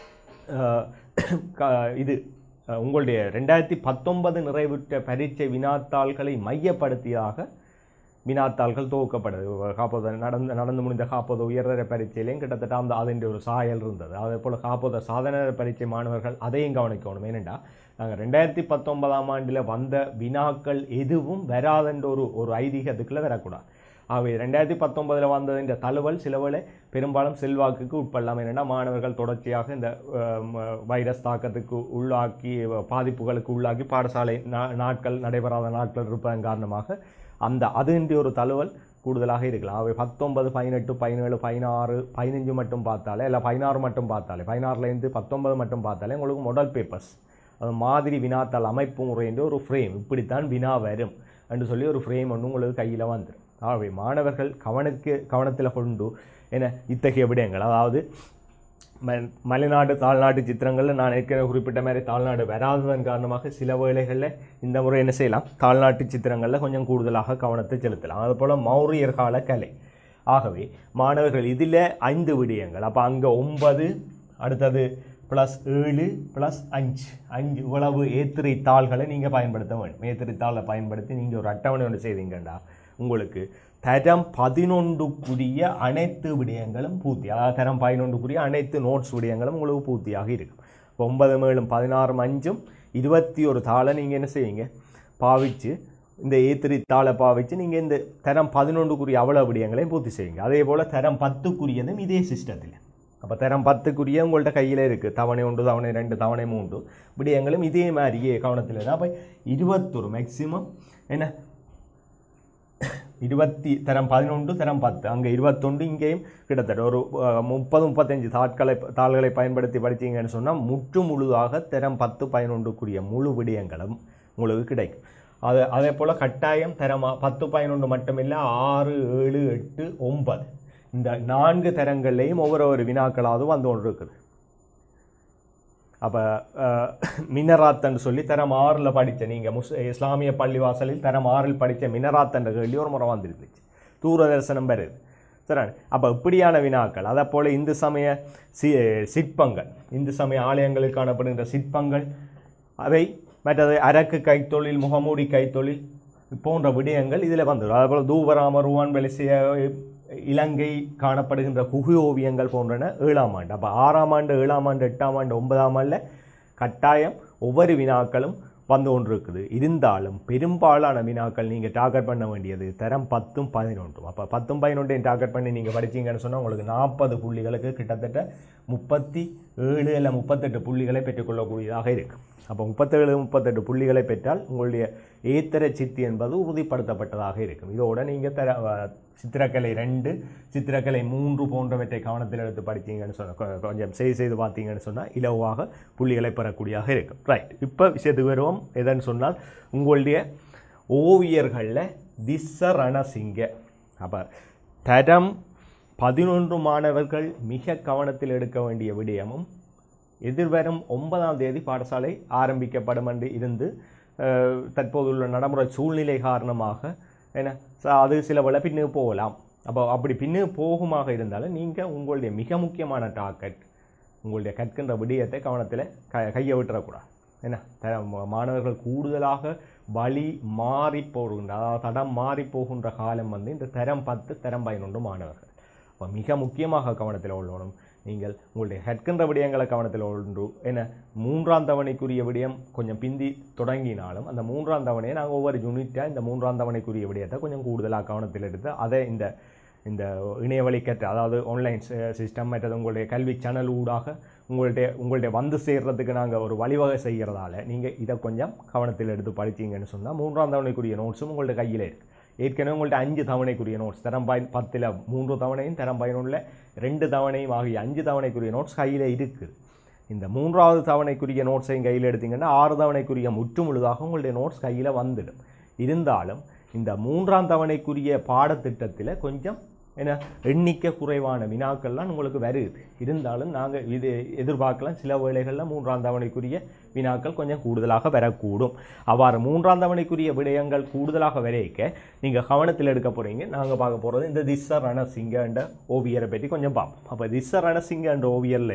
Speaker 1: அஹ், க- இது அஹ், உங்களுடைய ரெண்டாயிரத்தி பத்தொன்பது நிறைவுற்ற பரீட்சை வினாத்தாள்களை மையப்படுத்தியாக வினாத்தாள்கள் துவக்கப்படுது காப்போத நடந்து நடந்து முடிந்த காப்போத உயர்தர பரீட்சையிலையும் கிட்டத்தட்ட அந்த அதன் ஒரு சாயல் இருந்தது அதே போல் காப்போத சாதன பரீட்சை மாணவர்கள் அதையும் கவனிக்கணும் ஏனெண்டா நாங்கள் ரெண்டாயிரத்தி பத்தொன்பதாம் ஆண்டில் வந்த வினாக்கள் எதுவும் வராதென்ற ஒரு ஒரு ஐதீகத்துக்குள்ளே வரக்கூடாது ஆகவே ரெண்டாயிரத்தி பத்தொன்பதில் வந்ததின்ற தழுவல் சிலவேளை பெரும்பாலும் செல்வாக்குக்கு உட்படலாம் என்னென்னா மாணவர்கள் தொடர்ச்சியாக இந்த அஹ், ம- வைரஸ் தாக்கத்துக்கு உள்ளாக்கி பாதிப்புகளுக்கு உள்ளாக்கி பாடசாலை நா- நாட்கள் நடைபெறாத நாட்கள் இருப்பதன் காரணமாக அந்த அதுன்ற ஒரு தழுவல் கூடுதலாக இருக்கலாம் அவை பத்தொன்பது பதினெட்டு பதினேழு பதினாறு பதினஞ்சு மட்டும் பார்த்தாலே இல்லை பதினாறு மட்டும் பார்த்தாலே பதினாறுலேருந்து பத்தொன்பது மட்டும் பார்த்தாலே உங்களுக்கு மாடல் பேப்பர்ஸ் அது மாதிரி வினாத்தாள் அமைப்பு முறைன்ற ஒரு ஃப்ரேம் இப்படித்தான் வினா வரும் என்று சொல்லி ஒரு ஃப்ரேம் ஒன்று உங்களுக்கு கையில் வந்துடும் ஆகவே மாணவர்கள் கவனக்கு கவனத்தில் கொண்டு என்ன இத்தகைய விடயங்கள் அதாவது ம மலைநாடு தாழ்நாட்டு சித்திரங்களில் நான் ஏற்கனவே குறிப்பிட்ட மாதிரி தாழ்நாடு வராததன் காரணமாக சில வேளைகளில் இந்த முறை என்ன செய்யலாம் தாழ்நாட்டு சித்திரங்களில் கொஞ்சம் கூடுதலாக கவனத்தை செலுத்தலாம் அதுபோல் மௌரியர் கால கலை ஆகவே மாணவர்கள் இதில் ஐந்து விடயங்கள் அப்போ அங்கே ஒன்பது அடுத்தது ப்ளஸ் ஏழு ப்ளஸ் அஞ்சு அஞ்சு இவ்வளவு ஏத்திரை தாள்களை நீங்கள் பயன்படுத்த வேண்டும் ஏத்திரை தாளை பயன்படுத்தி நீங்கள் ஒரு அட்டவணை ஒன்று செய்தீங்கண்டா உங்களுக்கு தரம் பதினொன்றுக்குரிய அனைத்து விடயங்களும் பூர்த்தி அதாவது தரம் பதினொன்றுக்குரிய அனைத்து நோட்ஸ் விடயங்களும் உங்களுக்கு பூர்த்தியாக இருக்கும் இப்போ ஒன்பது மேலும் பதினாறு அஞ்சும் இருபத்தி ஒரு தாளை நீங்கள் என்ன செய்வீங்க பாவிச்சு இந்த ஏத்திரி தாளை பாவிச்சு நீங்கள் இந்த தரம் பதினொன்றுக்குரிய அவ்வளோ விடயங்களையும் பூர்த்தி செய்வீங்க அதே போல் தரம் பத்துக்குரியதும் இதே சிஸ்டத்தில் அப்போ தரம் பத்துக்குரிய உங்கள்ட்ட கையில் இருக்குது தவணை ஒன்று தவணை ரெண்டு தவணை மூன்று விடயங்களும் இதே மாதிரியே கவனத்தில் தான் அப்போ இருபத்தொரு மேக்ஸிமம் என்ன இருபத்தி தரம் பதினொன்று தரம் பத்து அங்கே இருபத்தொன்று இங்கேயும் கிட்டத்தட்ட ஒரு அஹ், முப்பது முப்பத்தஞ்சு தாட்களை தாள்களை பயன்படுத்தி படித்தீங்கன்னு சொன்னால் முற்று முழுதாக தரம் பத்து பதினொன்றுக்குரிய முழு விடயங்களும் உங்களுக்கு கிடைக்கும் அது அதே போல் கட்டாயம் தரம் ஆ- பத்து பதினொன்று மட்டுமில்லை ஆறு ஏழு எட்டு ஒன்பது இந்த நான்கு தரங்கள்லேயும் ஒவ்வொரு ஒரு வினாக்களாவது வந்து கொண்டு இருக்குது அப்போ மினராத்தன்னு சொல்லி தரம் ஆறில் படித்த நீங்கள் முஸ் இஸ்லாமிய பள்ளிவாசலில் தரம் ஆறில் படித்த மினராத்தன்ற கேள்வி ஒரு முறை வந்துருந்துச்சு தூரதர்சனம் வருது சரி அப்போ இப்படியான வினாக்கள் அதை போல் இந்து சமய சி சிற்பங்கள் இந்து சமய ஆலயங்களில் காணப்படுகின்ற சிற்பங்கள் அவை மற்றது அரக்கு கைத்தொழில் முகமூடி கைத்தொழில் போன்ற விடயங்கள் இதில் வந்துடும் அதேபோல் தூவராம ருவான் வெலிசிய இலங்கை காணப்படுகின்ற குகை ஓவியங்கள் போன்றன ஏழாம் ஆண்டு அப்போ ஆறாம் ஆண்டு ஏழாம் ஆண்டு எட்டாம் ஆண்டு ஒன்பதாம் ஆண்டில் கட்டாயம் ஒவ்வொரு வினாக்களும் வந்து கொண்டிருக்குது இருந்தாலும் பெரும்பாலான வினாக்கள் நீங்கள் டார்கெட் பண்ண வேண்டியது தரம் பத்தும் பதினொன்றும் அப்போ பத்தும் பதினொன்றையும் டார்கெட் பண்ணி நீங்கள் படிச்சீங்கன்னு சொன்னால் உங்களுக்கு நாற்பது புள்ளிகளுக்கு கிட்டத்தட்ட முப்பத்தி ஏழு இல்லை முப்பத்தெட்டு புள்ளிகளை பெற்றுக்கொள்ளக்கூடியதாக இருக்கும் அப்போ முப்பத்தேழு முப்பத்தெட்டு புள்ளிகளை பெற்றால் உங்களுடைய ஏத்தர சித்தி என்பது உறுதிப்படுத்தப்பட்டதாக இருக்கும் இதோட நீங்கள் தர அஹ், சித்திரக்கலை ரெண்டு சித்திரக்கலை மூன்று போன்றவற்றை கவனத்தில் எடுத்து படித்தீங்கன்னு சொன்ன கொ- கொஞ்சம் செய்து செய்து பார்த்தீங்கன்னு சொன்னால் இலவாக புள்ளிகளை பெறக்கூடியதாக இருக்கும் ரைட் இப்போ விஷயத்துக்கு வருவோம் எதுன்னு சொன்னால் உங்களுடைய ஓவியர்களில் திஸ்ஸ ரணசிங்க அப்போ தரம் பதினொன்று மாணவர்கள் மிக கவனத்தில் எடுக்க வேண்டிய விடயமும் எதிர்வரும் ஒன்பதாம் தேதி பாடசாலை ஆரம்பிக்கப்படும் என்று இருந்து அஹ், தற்போதுள்ள நடைமுறை சூழ்நிலை காரணமாக என்ன ச- அது சில வேளை பின்னு போகலாம் அப்போ அப்படி பின்னு போகுமாக இருந்தாலும் நீங்கள் உங்களுடைய மிக முக்கியமான டார்கெட் உங்களுடைய கற்கின்ற விடயத்தை கவனத்தில் க கையை விட்டுறக்கூடாது என்ன த ம- மாணவர்கள் கூடுதலாக வழி மாறி போகின்ற அதாவது தடம் மாறி போகின்ற காலம் வந்து இந்த தரம் பத்து தரம் பதினொன்று மாணவர்கள் அப்போ மிக முக்கியமாக கவனத்தில் கொள்ளணும் நீங்கள் உங்களுடைய கற்கின்ற விடயங்களை கவனத்தில் ஒன்று என்ன மூன்றாம் தவணைக்குரிய விடயம் கொஞ்சம் பிந்தி தொடங்கினாலும் அந்த மூன்றாம் தவணையை நாங்கள் ஒவ்வொரு யூனிட்டாக இந்த மூன்றாம் தவணைக்குரிய விடயத்தை கொஞ்சம் கூடுதலாக கவனத்தில் எடுத்து அதை இந்த இந்த இணையவழி கற்று அதாவது ஆன்லைன் சிஸ்டம் மற்றது உங்களுடைய கல்வி சேனல் ஊடாக உங்களுடைய உங்களுடைய வந்து சேர்றதுக்கு நாங்கள் ஒரு வழிவகை செய்கிறதால நீங்கள் இதை கொஞ்சம் கவனத்தில் எடுத்து படிச்சீங்கன்னு சொன்னால் மூன்றாம் தவணைக்குரிய நோட்ஸும் உங்களுடைய கையில் இருக்குது ஏற்கனவே உங்கள்ட்ட அஞ்சு தவணைக்குரிய நோட்ஸ் தரம் பய பத்தில் மூன்று தவணையும் தரம் பதினொன்றில் ரெண்டு தவணையும் ஆகிய அஞ்சு தவணைக்குரிய நோட்ஸ் கையில் இருக்குது இந்த மூன்றாவது தவணைக்குரிய நோட்ஸையும் கையில் எடுத்தீங்கன்னா ஆறு தவணைக்குரிய முற்று முழுதாக உங்களுடைய நோட்ஸ் கையில் வந்துடும் இருந்தாலும் இந்த மூன்றாம் தவணைக்குரிய பாடத்திட்டத்தில் கொஞ்சம் என்ன எண்ணிக்கை குறைவான வினாக்கள்லாம் உங்களுக்கு வருது இருந்தாலும் நாங்கள் இது எதிர்பார்க்கலாம் சில வேளைகளில் மூன்றாம் தவணைக்குரிய வினாக்கள் கொஞ்சம் கூடுதலாக வரக்கூடும் அவ்வாறு மூன்றாம் தவணைக்குரிய விடயங்கள் கூடுதலாக வரைக்க நீங்கள் கவனத்தில் எடுக்க போகிறீங்க நாங்கள் பார்க்க போகிறது இந்த திஸ்ஸ ரணசிங்க என்ற ஓவியரை பற்றி கொஞ்சம் பார்ப்போம் அப்போ திஸ்ஸ ரணசிங்க என்ற ஓவியரில்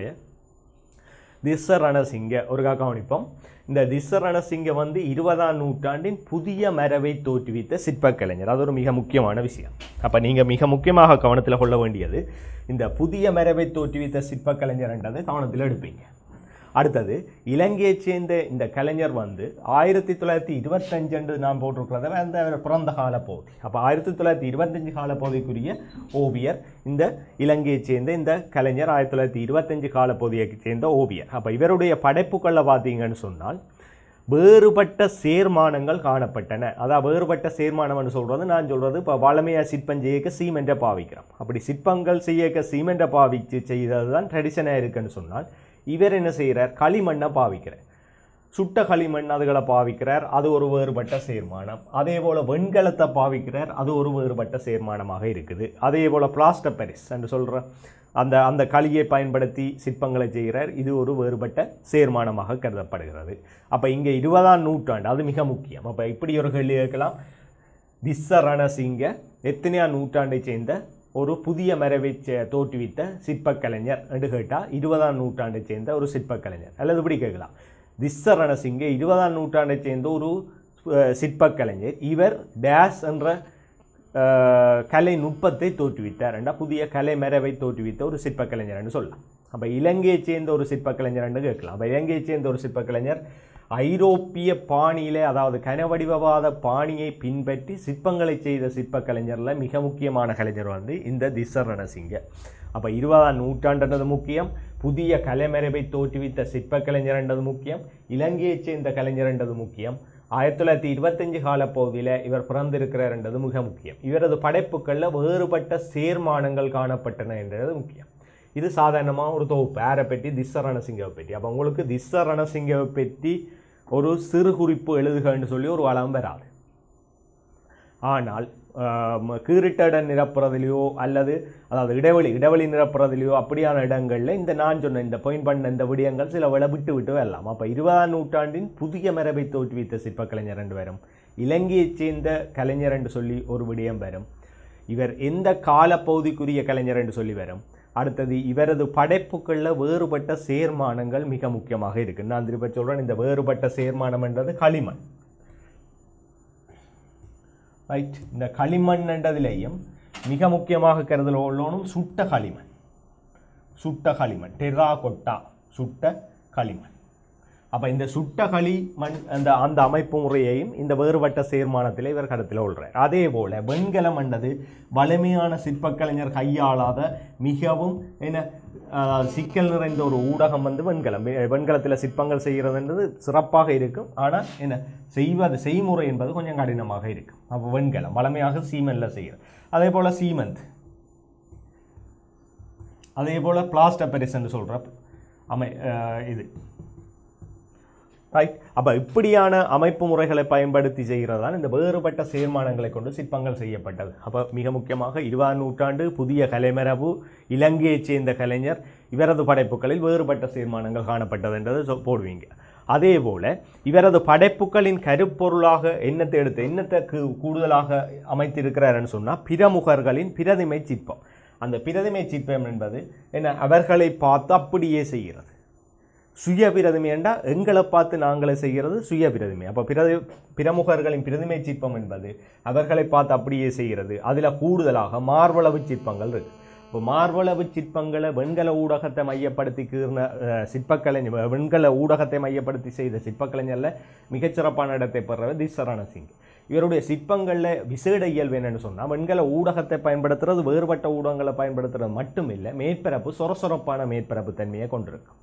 Speaker 1: திஸ்ஸ ரணசிங்க ஒருக்கா கவனிப்போம் இந்த திஸ்ஸ ரணசிங்க வந்து இருபதாம் நூற்றாண்டின் புதிய மரபை தோற்றுவித்த சிற்பக்கலைஞர் அது ஒரு மிக முக்கியமான விஷயம் அப்போ நீங்கள் மிக முக்கியமாக கவனத்தில் கொள்ள வேண்டியது இந்த புதிய மரபை தோற்றுவித்த சிற்பக்கலைஞர்ன்றதை கவனத்தில் எடுப்பீங்க அடுத்தது இலங்கையைச் சேர்ந்த இந்த கலைஞர் வந்து ஆயிரத்தி தொள்ளாயிரத்தி இருபத்தஞ்சு நான் போட்டிருக்கிறத அந்த அவர் பிறந்த கால பகுதி அப்போ ஆயிரத்தி தொள்ளாயிரத்தி இருபத்தஞ்சு கால பகுதிக்குரிய ஓவியர் இந்த இலங்கையைச் சேர்ந்த இந்த கலைஞர் ஆயிரத்தி தொள்ளாயிரத்தி இருபத்தஞ்சு கால பகுதியைச் சேர்ந்த ஓவியர் அப்போ இவருடைய படைப்புகளில் பார்த்தீங்கன்னு சொன்னால் வேறுபட்ட சேர்மானங்கள் காணப்பட்டன அதான் வேறுபட்ட சேர்மானம்னு சொல்கிறது நான் சொல்கிறது இப்போ வளமையாக சிற்பம் செய்யக்க சீமெண்ட்டை பாவிக்கிறோம் அப்படி சிற்பங்கள் செய்யக்க சீமெண்ட்டை பாவிச்சு செய்தது தான் ட்ரெடிஷனாக இருக்குன்னு சொன்னால் இவர் என்ன செய்கிறார் களிமண்ணை பாவிக்கிறார் சுட்ட களிமண் அதுகளை பாவிக்கிறார் அது ஒரு வேறுபட்ட சேர்மானம் அதே போல் வெண்கலத்தை பாவிக்கிறார் அது ஒரு வேறுபட்ட சேர்மானமாக இருக்குது அதே போல் பிளாஸ்டர் பெரிஸ் என்று சொல்கிற அந்த அந்த களியை பயன்படுத்தி சிற்பங்களை செய்கிறார் இது ஒரு வேறுபட்ட சேர்மானமாக கருதப்படுகிறது அப்போ இங்கே இருபதாம் நூற்றாண்டு அது மிக முக்கியம் அப்போ இப்படி ஒரு கேள்வி கேட்கலாம் திஸ்ஸ ரணசிங்க எத்தனையாம் நூற்றாண்டை சேர்ந்த ஒரு புதிய மரபை சே- தோற்றுவித்த சிற்பக்கலைஞர் என்று கேட்டால் இருபதாம் நூற்றாண்டை சேர்ந்த ஒரு சிற்பக்கலைஞர் அல்லது இப்படி கேட்கலாம் திஸ்ஸ ரணசிங்க இருபதாம் நூற்றாண்டை சேர்ந்த ஒரு அஹ், சிற்பக்கலைஞர் இவர் டேஸ் என்ற அஹ், கலை நுட்பத்தை தோற்றுவித்தார் என்றா புதிய கலை மரபை தோற்றுவித்த ஒரு சிற்பக்கலைஞர்னு சொல்லலாம் அப்போ இலங்கையைச் சேர்ந்த ஒரு சிற்பக்கலைஞர்னு கேட்கலாம் அப்போ இலங்கையைச் சேர்ந்த ஒரு சிற்பக்கலைஞர் ஐரோப்பிய பாணியிலே அதாவது கனவடிவவாத பாணியை பின்பற்றி சிற்பங்களை செய்த சிற்ப கலைஞர்ல மிக முக்கியமான கலைஞர் வந்து இந்த திஸ்ஸர் ரணசிங்க அப்போ இருபதாம் நூற்றாண்டுன்றது முக்கியம் புதிய கலைமரபை தோற்றுவித்த சிற்ப கலைஞர் என்றது முக்கியம் இலங்கையைச் சேர்ந்த கலைஞர் என்றது முக்கியம் ஆயிரத்தி தொள்ளாயிரத்தி இருபத்தஞ்சு காலப்பகுதியில் இவர் பிறந்திருக்கிறார் என்றது மிக முக்கியம் இவரது படைப்புகளில் வேறுபட்ட சேர்மானங்கள் காணப்பட்டன என்றது முக்கியம் இது சாதாரணமாக ஒரு தொகுப்பு யாரை பற்றி திஸ்ஸ ரணசிங்கவை பற்றி அப்போ உங்களுக்கு திஸ்ஸ ரணசிங்கவை பற்றி ஒரு சிறு குறிப்பு எழுதுகன்னு சொல்லி ஒரு வளம் வராது ஆனால் ஆம், கீறிட்டடன் நிரப்புறதுலையோ அல்லது அதாவது இடைவெளி இடைவெளி நிரப்புறதுலையோ அப்படியான இடங்களில் இந்த நான் சொன்ன இந்த பாயிண்ட் பண்ண இந்த விடயங்கள் சில விட விட்டு விட்டு வரலாம் அப்போ இருபதாம் நூற்றாண்டின் புதிய மரபை தோற்றுவித்த சிற்பக்கலைஞர் ரெண்டு வரும் இலங்கையைச் சேர்ந்த கலைஞர் என்று சொல்லி ஒரு விடயம் வரும் இவர் எந்த காலப்பகுதிக்குரிய கலைஞர் என்று சொல்லி வரும் அடுத்தது இவரது படைப்புகளில் வேறுபட்ட சேர்மானங்கள் மிக முக்கியமாக இருக்கு நான் திரும்ப சொல்றேன் இந்த வேறுபட்ட சேர்மானம் என்றது களிமண் ரைட் இந்த களிமண் என்றதிலேயும் மிக முக்கியமாக கருதல் உள்ளோனும் சுட்ட களிமண் சுட்ட களிமண் டெரா கொட்டா சுட்ட களிமண் அப்போ இந்த சுட்ட களிமண் அந்த அந்த அமைப்பு முறையையும் இந்த வேறுபட்ட சேர்மானத்தில் இவர் கருத்தில் கொள்கிறார் அதே போல வெண்கலம் என்றது வலிமையான சிற்பக்கலைஞர் கையாளாத மிகவும் என்ன ஆஹ், சிக்கல் நிறைந்த ஒரு ஊடகம் வந்து வெண்கலம் வெ- வெண்கலத்தில் சிற்பங்கள் செய்கிறதுன்றது சிறப்பாக இருக்கும் ஆனால் என்ன செய்வது செய்முறை என்பது கொஞ்சம் கடினமாக இருக்கும் அப்போ வெண்கலம் வலிமையாக சீமென்ல செய்கிறது அதே போல சீமெந்த் அதே போல் பிளாஸ்டர் பெரிஸ்ன்னு சொல்கிற அமை அஹ் இது ரைட் அப்போ இப்படியான அமைப்பு முறைகளை பயன்படுத்தி செய்கிறதான் இந்த வேறுபட்ட சேர்மானங்களை கொண்டு சிற்பங்கள் செய்யப்பட்டது அப்போ மிக முக்கியமாக இருபதாம் நூற்றாண்டு புதிய கலைமரபு இலங்கையைச் சேர்ந்த கலைஞர் இவரது படைப்புகளில் வேறுபட்ட சேர்மானங்கள் காணப்பட்டது என்றதை சொ- போடுவீங்க அதே போல இவரது படைப்புகளின் கருப்பொருளாக என்னத்தை எடுத்து என்னத்தை கூ- கூடுதலாக அமைத்திருக்கிறாருன்னு சொன்னால் பிரமுகர்களின் பிரதிமை சிற்பம் அந்த பிரதிமை சிற்பம் என்பது என்ன அவர்களை பார்த்து அப்படியே செய்கிறது சுய பிரதிமை என்றால் எங்களை பார்த்து நாங்களே செய்கிறது சுய பிரதிமை அப்போ பிரதி பிரமுகர்களின் பிரதிமை சிற்பம் என்பது அவர்களை பார்த்து அப்படியே செய்கிறது அதில் கூடுதலாக மார்பளவு சிற்பங்கள் இருக்கு இப்போ மார்பளவு சிற்பங்களை வெண்கல ஊடகத்தை மையப்படுத்தி கீர்ன அஹ், சிற்பக்கலைஞர் வெண்கல ஊடகத்தை மையப்படுத்தி செய்த சிற்பக்கலைஞரில் மிகச்சிறப்பான இடத்தை பெறவர் தி சரண சிங் இவருடைய சிற்பங்களில் விசேட இயல்பு என்னன்னு சொன்னால் வெண்கல ஊடகத்தை பயன்படுத்துறது வேறுபட்ட ஊடகங்களை பயன்படுத்துறது மட்டும் இல்லை மேற்பரப்பு சொரசொரப்பான மேற்பரப்பு தன்மையை கொண்டிருக்கும்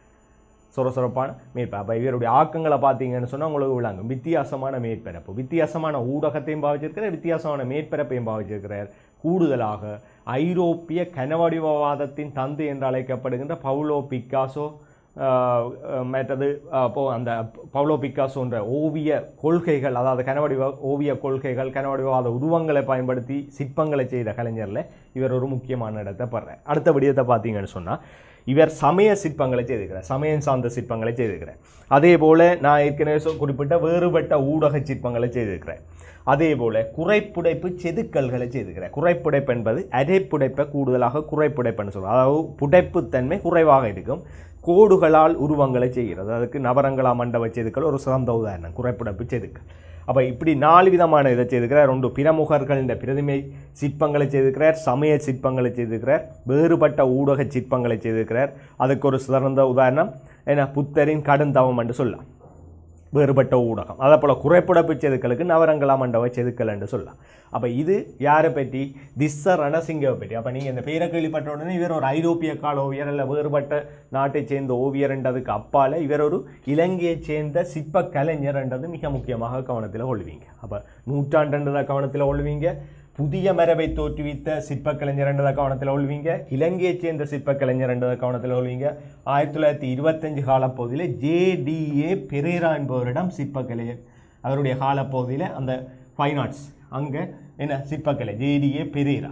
Speaker 1: சொரசொரப்பான மேற்பரப்பு அப்போ இவருடைய ஆக்கங்களை பார்த்தீங்கன்னு சொன்னால் உங்களுக்கு விளங்கும் வித்தியாசமான மேற்பரப்பு வித்தியாசமான ஊடகத்தையும் பாவிச்சிருக்கிறார் வித்தியாசமான மேற்பரப்பையும் பாவிச்சிருக்கிறார் கூடுதலாக ஐரோப்பிய கனவடிவவாதத்தின் தந்தை என்று அழைக்கப்படுகின்ற பவுலோ பிக்காசோ ஆஹ், அஹ், மற்றது ஆஹ், போ அந்த பவுலோ பிக்காசோன்ற ஓவிய கொள்கைகள் அதாவது கனவடிவ ஓவிய கொள்கைகள் கனவடிவாத உருவங்களை பயன்படுத்தி சிற்பங்களை செய்த கலைஞரில் இவர் ஒரு முக்கியமான இடத்தை பெறார் அடுத்த விடயத்தை பார்த்தீங்கன்னு சொன்னால் இவர் சமய சிற்பங்களை செய்திருக்கிறார் சமயம் சார்ந்த சிற்பங்களை செய்திருக்கிறார் அதே போல நான் ஏற்கனவே சொ- குறிப்பிட்ட வேறுபட்ட ஊடக சிற்பங்களை செய்திருக்கிறேன் அதே போல குறைப்புடைப்பு செதுக்கல்களை செய்திருக்கிறார் குறைப்புடைப்பு என்பது அரைப்புடைப்பை கூடுதலாக குறைப்புடைப்புன்னு சொல்லுவோம் அதாவது புடைப்புத்தன்மை குறைவாக இருக்கும் கோடுகளால் உருவங்களை செய்கிறது அதுக்கு நவரங்களா மண்டப செதுக்கல் ஒரு சிறந்த உதாரணம் குறைப்புடைப்பு செதுக்கல் அப்போ இப்படி நாலு விதமான இதை செய்திருக்கிறார் ரெண்டு பிரமுகர்கள் இந்த பிரதிமை சிற்பங்களை செய்திருக்கிறார் சமய சிற்பங்களை செய்திருக்கிறார் வேறுபட்ட ஊடக சிற்பங்களை செய்திருக்கிறார் அதுக்கு ஒரு சிறந்த உதாரணம் என்ன புத்தரின் கடுந்தவம் என்று சொல்லலாம் வேறுபட்ட ஊடகம் அதே போல் குறைப்புடப்பு செதுக்கலுக்கு நவரங்களா மண்டப செதுக்கல் என்று சொல்லலாம் அப்போ இது யாரை பற்றி திஸ்ஸ ரணசிங்கவை பற்றி அப்போ நீங்கள் இந்த பேரை கேள்விப்பட்ட உடனே இவர் ஒரு ஐரோப்பிய கால ஓவியர் அல்ல வேறுபட்ட நாட்டைச் சேர்ந்த ஓவியர் என்றதுக்கு அப்பால இவர் ஒரு இலங்கையைச் சேர்ந்த சிற்ப கலைஞர் என்றது மிக முக்கியமாக கவனத்தில் கொள்வீங்க அப்போ நூற்றாண்டுன்றதை கவனத்தில் கொள்வீங்க புதிய மரபை தோற்றுவித்த சிற்பக்கலைஞர் என்றதை கவனத்தில் கொள்வீங்க இலங்கையைச் சேர்ந்த சிற்பக்கலைஞர் என்றதை கவனத்தில் கொள்வீங்க ஆயிரத்தி தொள்ளாயிரத்தி இருபத்தஞ்சு காலப்பகுதியில் ஜேடிஏ பெரேரா என்பவரிடம் சிற்பக்கலை அவருடைய காலப்பகுதியில் அந்த ஃபைன் ஆர்ட்ஸ் அங்கே என்ன சிற்பக்கலை ஜேடிஏ பெரேரா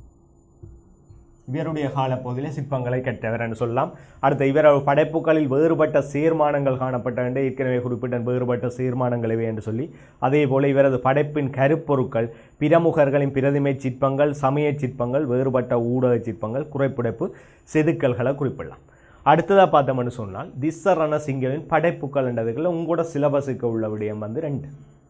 Speaker 1: இவருடைய காலப்பகுதியில் சிற்பங்களை கற்றவர் என்று சொல்லலாம் அடுத்து இவர் படைப்புகளில் வேறுபட்ட சேர்மானங்கள் காணப்பட்ட என்று ஏற்கனவே குறிப்பிட்ட வேறுபட்ட சேர்மானங்கள் இவை என்று சொல்லி அதே போல இவரது படைப்பின் கருப்பொருட்கள் பிரமுகர்களின் பிரதிமை சிற்பங்கள் சமய சிற்பங்கள் வேறுபட்ட ஊடக சிற்பங்கள் குறைப்புடைப்பு செதுக்கல்களை குறிப்பிடலாம் அடுத்ததாக பார்த்தோம்னு சொன்னால் திஸ்ஸ ரணசிங்கவின் படைப்புகள் என்றதுக்குள்ள உங்களோட சிலபஸுக்கு உள்ள விடயம் வந்து ரெண்டு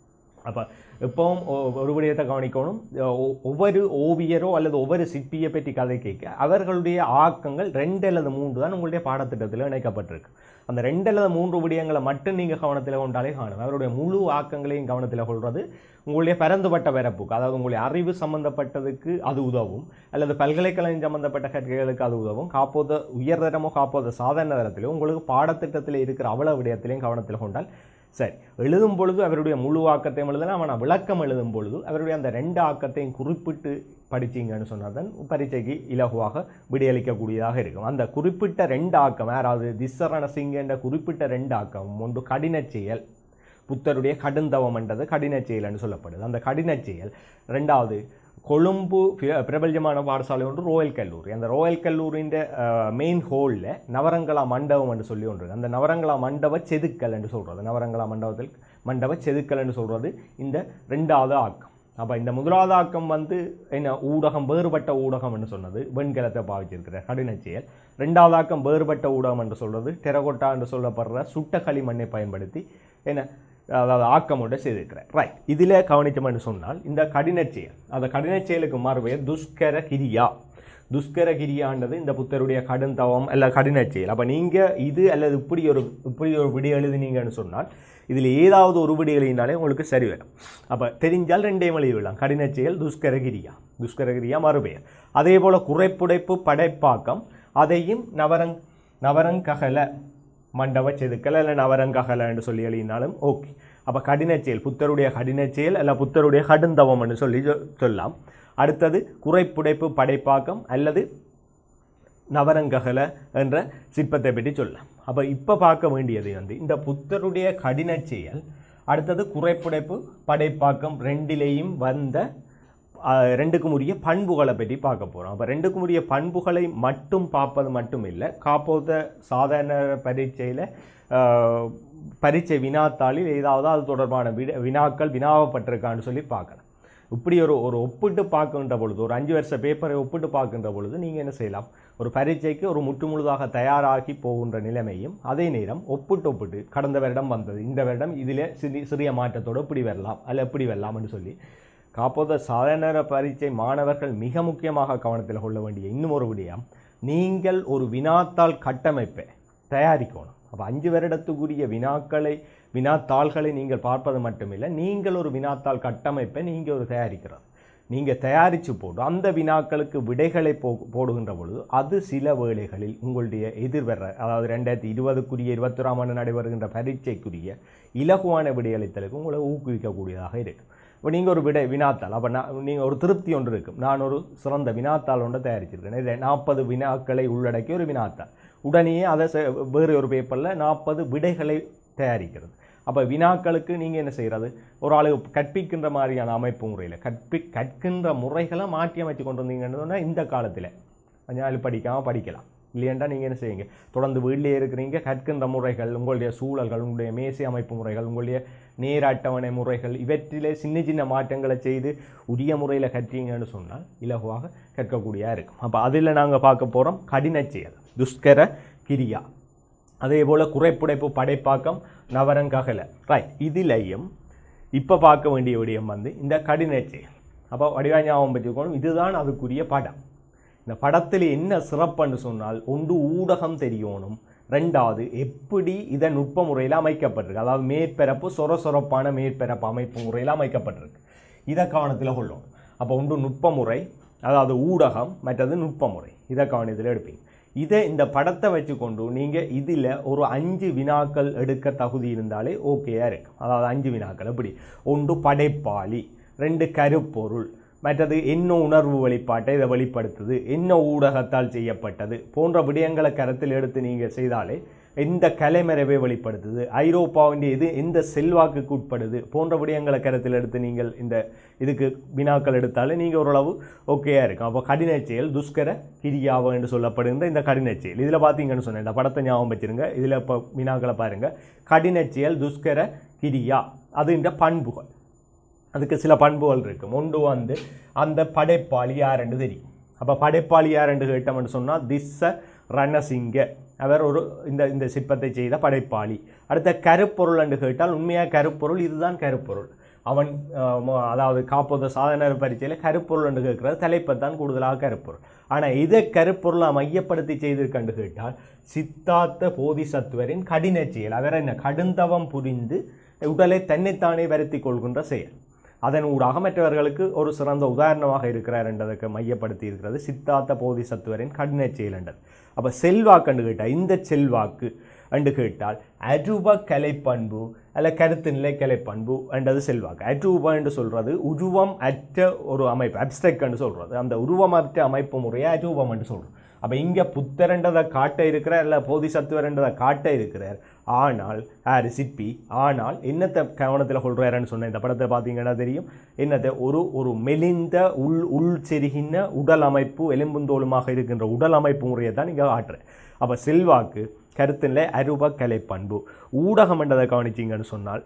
Speaker 1: அப்போ எப்பவும் ஒ- ஒரு விடயத்தை கவனிக்கணும் ஒ- ஒவ்வொரு ஓவியரோ அல்லது ஒவ்வொரு சிற்பியை பற்றி கதை கேட்க அவர்களுடைய ஆக்கங்கள் ரெண்டு அல்லது மூன்று தான் உங்களுடைய பாடத்திட்டத்தில் இணைக்கப்பட்டிருக்கு அந்த ரெண்டு அல்லது மூன்று விடயங்களை மட்டும் நீங்கள் கவனத்தில் கொண்டாலே காணும் அவருடைய முழு ஆக்கங்களையும் கவனத்தில் கொள்வது உங்களுடைய பரந்துபட்ட பிறப்புக்கு அதாவது உங்களுடைய அறிவு சம்பந்தப்பட்டதுக்கு அது உதவும் அல்லது பல்கலைக்கழகம் சம்பந்தப்பட்ட கற்கைகளுக்கு அது உதவும் காப்போத உயர்தரமோ காப்போத சாதாரண தரத்திலோ உங்களுக்கு பாடத்திட்டத்தில் இருக்கிற அவ்வளவு விடயத்திலையும் கவனத்தில் கொண்டால் சரி எழுதும் பொழுது அவருடைய முழு ஆக்கத்தையும் எழுதலாம் ஆனால் விளக்கம் எழுதும் பொழுது அவருடைய அந்த ரெண்டு ஆக்கத்தையும் குறிப்பிட்டு படிச்சீங்கன்னு சொன்னால் தான் பரீட்சைக்கு இலகுவாக விடையளிக்கக்கூடியதாக இருக்கும் அந்த குறிப்பிட்ட ரெண்டு ஆக்கம் யாராவது திசரண சிங்க என்ற குறிப்பிட்ட ரெண்டு ஆக்கம் ஒன்று கடினச் செயல் புத்தருடைய கடுந்தவம் என்றது கடினச் செயல்னு சொல்லப்படுது அந்த கடினச் செயல் ரெண்டாவது கொழும்பு பி- பிரபல்யமான பாடசாலை ஒன்று ரோயல் கல்லூரி அந்த ரோயல் கல்லூரியின் மெயின் ஹோலில் நவரங்களா மண்டபம் என்று சொல்லி ஒன்று இருக்கு. அந்த நவரங்களா மண்டப செதுக்கல் என்று சொல்கிறது நவரங்களா மண்டபத்தில் மண்டப செதுக்கல் என்று சொல்கிறது இந்த ரெண்டாவது ஆக்கம் அப்போ இந்த முதலாவது ஆக்கம் வந்து என்ன ஊடகம் வேறுபட்ட ஊடகம் என்று சொன்னது வெண்கலத்தை பாவிச்சிருக்கிற கடினச் செயல் ரெண்டாவது ஆக்கம் வேறுபட்ட ஊடகம் என்று சொல்றது டெரகோட்டா என்று சொல்லப்படுற சுட்ட களிமண்ணை பயன்படுத்தி என்ன அதாவது ஆக்கமோட செய்திருக்கிறார் ரைட் இதில் கவனிச்சோம்னு சொன்னால் இந்த கடினச் செயல் அந்த கடினச் செயலுக்கு மறுபெயர் துஷ்கர கிரியா துஷ்கர கிரியான்றது இந்த புத்தருடைய கடுந்தவம் அல்ல கடினச் செயல் அப்போ நீங்கள் இது அல்லது இப்படி ஒரு இப்படி ஒரு விடி எழுதினீங்கன்னு சொன்னால் இதில் ஏதாவது ஒரு விடி எழுதினாலே உங்களுக்கு சரி வரும் அப்போ தெரிஞ்சால் ரெண்டையும் எழுதிவிடலாம் கடினச் செயல் துஷ்கரகிரியா துஷ்கரகிரியா மறுபெயர் அதே போல் குறைப்புடைப்பு படைப்பாக்கம் அதையும் நவரங் நவரங்ககல மண்டப செதுக்கல் அல்ல நவரங்ககல என்று சொல்லி எழுதினாலும் ஓகே அப்போ கடினச் செயல் புத்தருடைய கடினச் செயல் அல்ல புத்தருடைய கடுந்தவம்னு சொல்லி சொ- சொல்லலாம் அடுத்தது குறைப்புடைப்பு படைப்பாக்கம் அல்லது நவரங்ககல என்ற சிற்பத்தை பற்றி சொல்லலாம் அப்போ இப்போ பார்க்க வேண்டியது வந்து இந்த புத்தருடைய கடினச் செயல் அடுத்தது குறைப்புடைப்பு படைப்பாக்கம் ரெண்டிலேயும் வந்த அஹ், ரெண்டுக்கும் உரிய பண்புகளை பற்றி பார்க்க போகிறோம் அப்போ ரெண்டுக்கும் உரிய பண்புகளை மட்டும் பார்ப்பது மட்டும் இல்லை காப்போத சாதாரண பரீட்சையில் பரீட்சை வினாத்தாளில் ஏதாவது அது தொடர்பான விட வினாக்கள் வினாவப்பட்டிருக்கான்னு சொல்லி பார்க்கலாம் இப்படி ஒரு ஒரு ஒப்பிட்டு பார்க்கின்ற பொழுது ஒரு அஞ்சு வருஷ பேப்பரை ஒப்பிட்டு பார்க்கின்ற பொழுது நீங்கள் என்ன செய்யலாம் ஒரு பரீட்சைக்கு ஒரு முற்று முழுதாக தயாராகி போகின்ற நிலைமையும் அதே நேரம் ஒப்பிட்டு ஒப்பிட்டு கடந்த வருடம் வந்தது இந்த வருடம் இதில் சிறி சிறிய மாற்றத்தோடு இப்படி வரலாம் அல்ல எப்படி வரலாம்னு சொல்லி காப்போத சாதாரண பரீட்சை மாணவர்கள் மிக முக்கியமாக கவனத்தில் கொள்ள வேண்டிய இன்னும் ஒரு விடயம் நீங்கள் ஒரு வினாத்தாள் கட்டமைப்பை தயாரிக்கணும் அப்போ அஞ்சு வருடத்துக்குரிய வினாக்களை வினாத்தாள்களை நீங்கள் பார்ப்பது மட்டுமில்லை நீங்கள் ஒரு வினாத்தாள் கட்டமைப்பை நீங்கள் ஒரு தயாரிக்கிறது நீங்கள் தயாரித்து போட்டு அந்த வினாக்களுக்கு விடைகளை போ போடுகின்ற பொழுது அது சில வேளைகளில் உங்களுடைய எதிர்வர அதாவது ரெண்டாயிரத்தி இருபதுக்குரிய இருபத்தொராம் ஆண்டு நடைபெறுகின்ற பரீட்சைக்குரிய இலகுவான விடையளித்தலுக்கு உங்களை ஊக்குவிக்கக்கூடியதாக இருக்கும் இப்போ நீங்கள் ஒரு விடை வினாத்தாள் அப்போ நான் நீங்கள் ஒரு திருப்தி ஒன்று இருக்கும் நான் ஒரு சிறந்த வினாத்தாள் ஒன்றை தயாரிச்சிருக்கேன் இது நாற்பது வினாக்களை உள்ளடக்கிய ஒரு வினாத்தாள் உடனேயே அதை செ- வேறு ஒரு பேப்பரில் நாற்பது விடைகளை தயாரிக்கிறது அப்போ வினாக்களுக்கு நீங்கள் என்ன செய்கிறது ஒரு ஆளுக்கு கற்பிக்கின்ற மாதிரியான அமைப்பு முறையில் கற்பி கற்கின்ற முறைகளை மாற்றி அமைச்சு கொண்டு வந்தீங்கன்னு சொன்னால் இந்த காலத்தில் கொஞ்சம் படிக்காமல் படிக்கலாம் இல்லையண்டா நீங்கள் என்ன செய்யுங்க தொடர்ந்து வீட்டிலே இருக்கிறீங்க கற்கின்ற முறைகள் உங்களுடைய சூழல்கள் உங்களுடைய மேசை அமைப்பு முறைகள் உங்களுடைய நேர அட்டவணை முறைகள் இவற்றிலே சின்ன சின்ன மாற்றங்களை செய்து உரிய முறையில் கற்றீங்கன்னு சொன்னால் இலகுவாக கற்கக்கூடியதாக இருக்கும் அப்போ அதில் நாங்கள் பார்க்க போகிறோம் கடினச் செயல் துஷ்கர கிரியா அதே போல் குறைப்புடைப்பு படைப்பாக்கம் நவரங்ககல ரைட் இதிலையும் இப்போ பார்க்க வேண்டிய விடயம் வந்து இந்த கடினச் செயல் அப்போ வடிவா ஞாபகம் வச்சுக்கணும் இதுதான் அதுக்குரிய படம் இந்த படத்தில் என்ன சிறப்புன்னு சொன்னால் ஒன்று ஊடகம் தெரியணும் ரெண்டாவது எப்படி இதை நுட்ப முறையில் அமைக்கப்பட்டிருக்கு அதாவது மேற்பரப்பு சொர சொரப்பான மேற்பரப்பு அமைப்பு முறையில் அமைக்கப்பட்டிருக்கு இதை கவனத்தில் கொள்ளணும் அப்போ ஒன்று நுட்ப முறை அதாவது ஊடகம் மற்றது நுட்ப முறை இதை கவனத்தில் எடுப்பீங்க இதை இந்த படத்தை வச்சுக்கொண்டு நீங்கள் இதில் ஒரு அஞ்சு வினாக்கள் எடுக்க தகுதி இருந்தாலே ஓகேயா இருக்கும் அதாவது அஞ்சு வினாக்கள் எப்படி ஒன்று படைப்பாளி ரெண்டு கருப்பொருள் மற்றது என்ன உணர்வு வெளிப்பாட்டை இதை வெளிப்படுத்துது என்ன ஊடகத்தால் செய்யப்பட்டது போன்ற விடயங்களை கருத்தில் எடுத்து நீங்கள் செய்தாலே எந்த கலைமறைவை வெளிப்படுத்துது ஐரோப்பாவின் எது எந்த செல்வாக்குக்கு உட்படுது போன்ற விடயங்களை கருத்தில் எடுத்து நீங்கள் இந்த இதுக்கு வினாக்கள் எடுத்தாலே நீங்கள் ஓரளவு ஓகேயா இருக்கும் அப்போ கடினச் செயல் துஷ்கர கிரியாவோ என்று சொல்லப்படுகின்ற இந்த கடினச் செயல் இதில் பார்த்தீங்கன்னு சொன்னேன் இந்த படத்தை ஞாபகம் வச்சிருங்க இதில் இப்போ வினாக்களை பாருங்கள் கடினச் செயல் துஷ்கர கிரியா அது இந்த பண்புகள் அதுக்கு சில பண்புகள் இருக்கும் ஒன்று வந்து அந்த படைப்பாளி யாருன்னு தெரியும் அப்போ படைப்பாளி யாருன்னு கேட்டோம்னு சொன்னால் திஸ்ஸ ரணசிங்க அவர் ஒரு இந்த இந்த சிற்பத்தை செய்த படைப்பாளி அடுத்த கருப்பொருள் என்று கேட்டால் உண்மையாக கருப்பொருள் இதுதான் கருப்பொருள் அவன் அஹ், மொ- அதாவது காப்போத சாதன பரீட்சையில் கருப்பொருள் என்று கேட்கிறது தலைப்பை தான் கூடுதலாக கருப்பொருள் ஆனால் இதை கருப்பொருளை மையப்படுத்தி செய்திருக்கண்டு கேட்டால் சித்தார்த்த போதிசத்துவரின் கடின செயல் அவர் என்ன கடுந்தவம் புரிந்து உடலை தன்னைத்தானே வருத்தி கொள்கின்ற செயல் அதன் ஊடாக மற்றவர்களுக்கு ஒரு சிறந்த உதாரணமாக இருக்கிறார் என்றதுக்கு மையப்படுத்தி இருக்கிறது சித்தார்த்த போதிசத்துவரின் கடின செயல் என்றது அப்போ செல்வாக்கு கேட்டால் இந்த செல்வாக்கு என்று கேட்டால் அருவ கலைப்பண்பு அல்ல கருத்து நிலை கலைப்பண்பு என்றது செல்வாக்கு அருவ என்று சொல்றது உருவம் அற்ற ஒரு அமைப்பு அப்ஸ்ட்ரக்ட் என்று சொல்றது அந்த உருவமற்ற அமைப்பு முறையை அருவம் என்று சொல்றோம் அப்போ இங்கே புத்தரன்றதை காட்ட இருக்கிறார் இல்லை போதிசத்துவர்ன்றதை காட்ட இருக்கிறார் ஆனால் யார் சிற்பி ஆனால் என்னத்தை கவனத்தில் கொள்றாருன்னு சொன்ன இந்த படத்தை பார்த்தீங்கன்னா தெரியும் என்னத்தை ஒரு ஒரு மெலிந்த உள் உள் செருகின உடல் அமைப்பு எலும்புந்தோலுமாக இருக்கின்ற உடல் அமைப்பு முறையை தான் இங்கே காட்டுறேன் அப்போ செல்வாக்கு கருத்தில் அருவ கலை பண்பு ஊடகம் என்றதை கவனிச்சிங்கன்னு சொன்னால்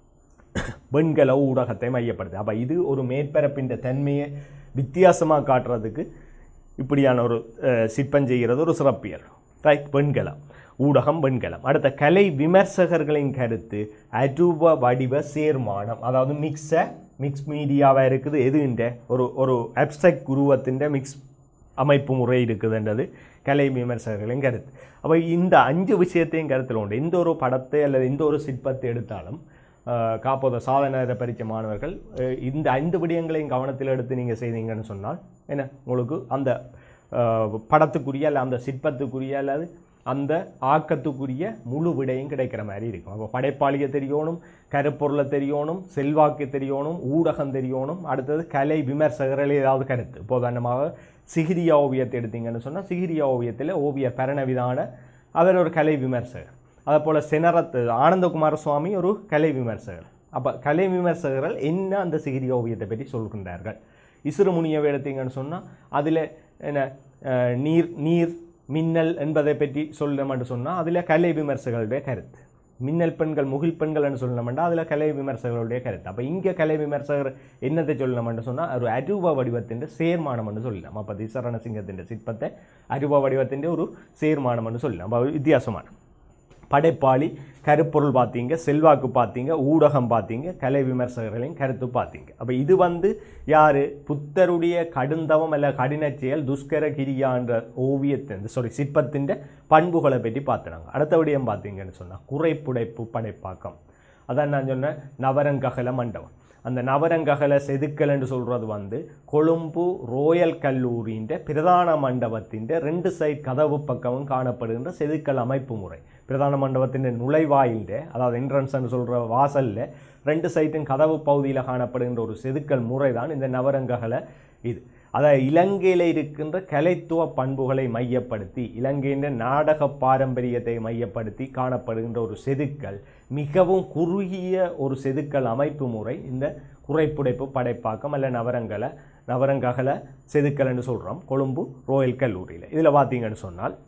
Speaker 1: வெண்கல ஊடகத்தை மையப்படுது அப்போ இது ஒரு மேற்பரப்பின் தன்மையை வித்தியாசமாக காட்டுறதுக்கு இப்படியான ஒரு அஹ், சிற்பம் செய்கிறது ஒரு சிறப்பியல் ரைட் வெண்கலம் ஊடகம் வெண்கலம் அடுத்த கலை விமர்சகர்களின் கருத்து அருவ வடிவ சேர்மானம் அதாவது மிக்ஸ மிக்ஸ் மீடியாவாக இருக்குது எதுன்ற ஒரு ஒரு அப்செக்ட் உருவத்தின் மிக்ஸ் அமைப்பு முறை இருக்குதுன்றது கலை விமர்சகர்களின் கருத்து அப்போ இந்த அஞ்சு விஷயத்தையும் கருத்தில் உண்டு எந்த ஒரு படத்தை அல்லது எந்த ஒரு சிற்பத்தை எடுத்தாலும் ஆஹ், காப்போத சாதனை பறித்த மாணவர்கள் அஹ், இந்த ஐந்து விடயங்களையும் கவனத்தில் எடுத்து நீங்கள் செய்தீங்கன்னு சொன்னால் என்ன உங்களுக்கு அந்த ஆஹ், படத்துக்குரிய அல்ல அந்த சிற்பத்துக்குரிய அல்லது அந்த ஆக்கத்துக்குரிய முழு விடையும் கிடைக்கிற மாதிரி இருக்கும் அப்போ படைப்பாளியை தெரியணும் கருப்பொருளை தெரியணும் செல்வாக்கு தெரியணும் ஊடகம் தெரியணும் அடுத்தது கலை விமர்சகர்கள் ஏதாவது கருத்து உதாரணமாக சிகிரியா ஓவியத்தை எடுத்தீங்கன்னு சொன்னால் சிகிரியா ஓவியத்தில் ஓவியர் பரணவிதான அவர் ஒரு கலை விமர்சகர் அதே போல் செனரத் ஆனந்தகுமார சுவாமி ஒரு கலை விமர்சகர் அப்போ கலை விமர்சகர்கள் என்ன அந்த சிகிரி ஓவியத்தை பற்றி சொல்கின்றார்கள் இசுறுமுனியவை எடுத்தீங்கன்னு சொன்னால் அதில் என்ன அஹ், நீர் நீர் மின்னல் என்பதை பற்றி சொல்லணும்னு சொன்னால் அதில் கலை விமர்சகர்களுடைய கருத்து மின்னல் பெண்கள் முகில் பெண்கள்னு சொல்லணும்னா அதில் கலை விமர்சகர்களுடைய கருத்து அப்போ இங்கே கலை விமர்சகர் என்னத்தை சொல்லணும்னு சொன்னால் ஒரு அருவ வடிவத்தின் சேர்மானம்னு சொல்லலாம் அப்போ திசரண சிங்கத்தின் சிற்பத்தை அருவ வடிவத்தின் ஒரு சேர்மானம்னு சொல்லலாம் அப்போ வித்தியாசமான படைப்பாளி கருப்பொருள் பார்த்தீங்க செல்வாக்கு பார்த்தீங்க ஊடகம் பார்த்தீங்க கலை விமர்சகர்களின் கருத்து பார்த்தீங்க அப்போ இது வந்து யார் புத்தருடைய கடுந்தவம் அல்ல கடின செயல் துஷ்கர கிரியான்ற ஓவியத்தின் சாரி சிற்பத்தின் பண்புகளை பற்றி பார்த்துனாங்க அடுத்த விடயம் பார்த்தீங்கன்னு சொன்னால் குறைப்புடைப்பு படைப்பாக்கம் அதான் நான் சொன்னேன் நவரங்ககல மண்டபம் அந்த நவரங்ககல செதுக்கல் என்று சொல்கிறது வந்து கொழும்பு ரோயல் கல்லூரியின் பிரதான மண்டபத்தின் ரெண்டு சைட் கதவு பக்கமும் காணப்படுகின்ற செதுக்கல் அமைப்பு முறை பிரதான மண்டபத்தின் நுழைவாயில்ட அதாவது என்ட்ரன்ஸ்னு சொல்கிற வாசலில் ரெண்டு சைட்டும் கதவு பகுதியில் காணப்படுகின்ற ஒரு செதுக்கல் முறை தான் இந்த நவரங்ககல இது அதாவது இலங்கையில் இருக்கின்ற கலைத்துவ பண்புகளை மையப்படுத்தி இலங்கையின் நாடக பாரம்பரியத்தை மையப்படுத்தி காணப்படுகின்ற ஒரு செதுக்கல் மிகவும் குறுகிய ஒரு செதுக்கல் அமைப்பு முறை இந்த குறைப்புடைப்பு படைப்பாக்கம் அல்ல நவரங்கல நவரங்ககல செதுக்கல் என்று சொல்கிறோம் கொழும்பு ரோயல் கல்லூரியில் இதில் பார்த்தீங்கன்னு சொன்னால்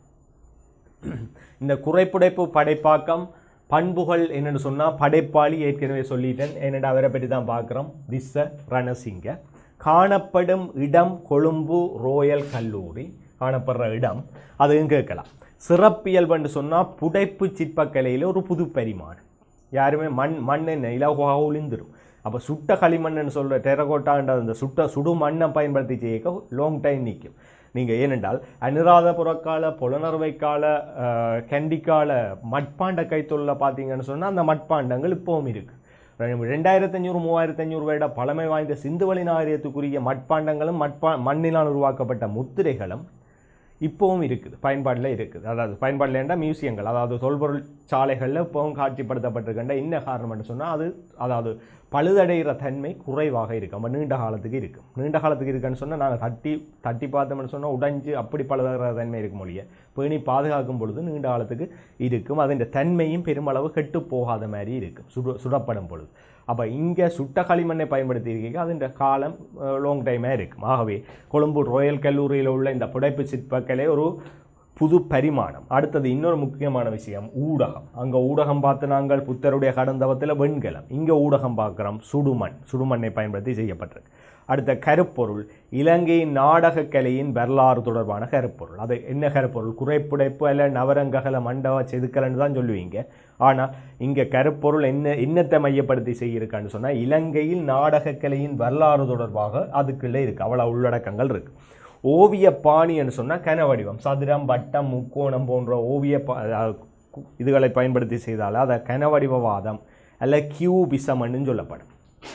Speaker 1: இந்த குறைப்புடைப்பு படைப்பாக்கம் பண்புகள் என்னென்னு சொன்னால் படைப்பாளி ஏற்கனவே சொல்லிட்டேன் என்னடா அவரை பற்றி தான் பார்க்குறோம் திஸ்ஸ ரணசிங்க காணப்படும் இடம் கொழும்பு ரோயல் கல்லூரி காணப்படுற இடம் அதுவும் கேட்கலாம் சிறப்பியல்புன்னு சொன்னால் புடைப்பு சிற்பக்கலையில் ஒரு புது பரிமாணம் யாருமே மண் மண் என்ன இலகுவாக ஒளிந்துடும் அப்போ சுட்ட களிமண்ணுன்னு சொல்கிற டெரகோட்டான்ற அந்த சுட்ட சுடு மண்ணை பயன்படுத்தி செய்ய லாங் டைம் நிற்கும் நீங்கள் ஏனென்றால் அனுராதபுர கால புலனறுவை கால அஹ், கண்டிக்கால மட்பாண்ட கைத்தொழில பார்த்தீங்கன்னு சொன்னால் அந்த மட்பாண்டங்கள் இப்போவும் இருக்குது ரெண்டாயிரத்தி அஞ்சூறு மூவாயிரத்தி அஞ்சூறு வருட பழமை வாய்ந்த சிந்துவெளி நாகரிகத்துக்குரிய மட்பாண்டங்களும் மட்பா மண்ணினால் உருவாக்கப்பட்ட முத்திரைகளும் இப்போவும் இருக்குது பயன்பாட்டில் இருக்குது அதாவது பயன்பாட்டில் என்றால் மியூசியங்கள் அதாவது தொல்பொருள் சாலைகளில் இப்போவும் காட்சிப்படுத்தப்பட்டிருக்கின்ற என்ன காரணம்னு சொன்னால் அது அதாவது பழுதடைகிற தன்மை குறைவாக இருக்கு நம்ம நீண்ட காலத்துக்கு இருக்கும் நீண்ட காலத்துக்கு இருக்குன்னு சொன்னால் நாங்கள் தட்டி தட்டி பார்த்தோம்னு சொன்னால் உடைஞ்சு அப்படி பழுதடைகிற தன்மை இருக்கும் மொழியை பேணி பாதுகாக்கும் பொழுது நீண்ட காலத்துக்கு இருக்கும் அதன் தன்மையும் பெருமளவு கெட்டு போகாத மாதிரி இருக்கும் சுடு சுடப்படும் பொழுது அப்போ இங்கே சுட்ட களிமண்ணை பயன்படுத்தி இருக்கீங்க அதன் காலம் லாங் டைமாக இருக்கும் ஆகவே கொழும்பு ரோயல் கல்லூரியில் உள்ள இந்த புடைப்பு சிற்பக்கலை ஒரு புது பரிமாணம் அடுத்தது இன்னொரு முக்கியமான விஷயம் ஊடகம் அங்கே ஊடகம் பார்த்து நாங்கள் புத்தருடைய கடந்தவத்தில் வெண்கலம் இங்கே ஊடகம் பார்க்குறோம் சுடுமண் சுடுமண்ணை பயன்படுத்தி செய்யப்பட்டிருக்கு அடுத்த கருப்பொருள் இலங்கையின் நாடகக் கலையின் வரலாறு தொடர்பான கருப்பொருள் அது என்ன கருப்பொருள் குறைப்புடைப்பு அல்ல நவரங்ககல மண்டப செதுக்கலன்னு தான் சொல்லுவீங்க ஆனால் இங்கே கருப்பொருள் என்ன என்னத்தை மையப்படுத்தி செய்யிருக்கான்னு சொன்னால் இலங்கையில் நாடகக் கலையின் வரலாறு தொடர்பாக அதுக்குள்ளே இருக்குது அவ்வளோ உள்ளடக்கங்கள் இருக்குது ஓவிய பாணின்னு சொன்னால் கன வடிவம் சதுரம் வட்டம் முக்கோணம் போன்ற ஓவிய பா- அதாவது கு- இதுகளை பயன்படுத்தி செய்தால் அதை கன வடிவவாதம் அல்ல கியூபிசம்னு சொல்லப்படும்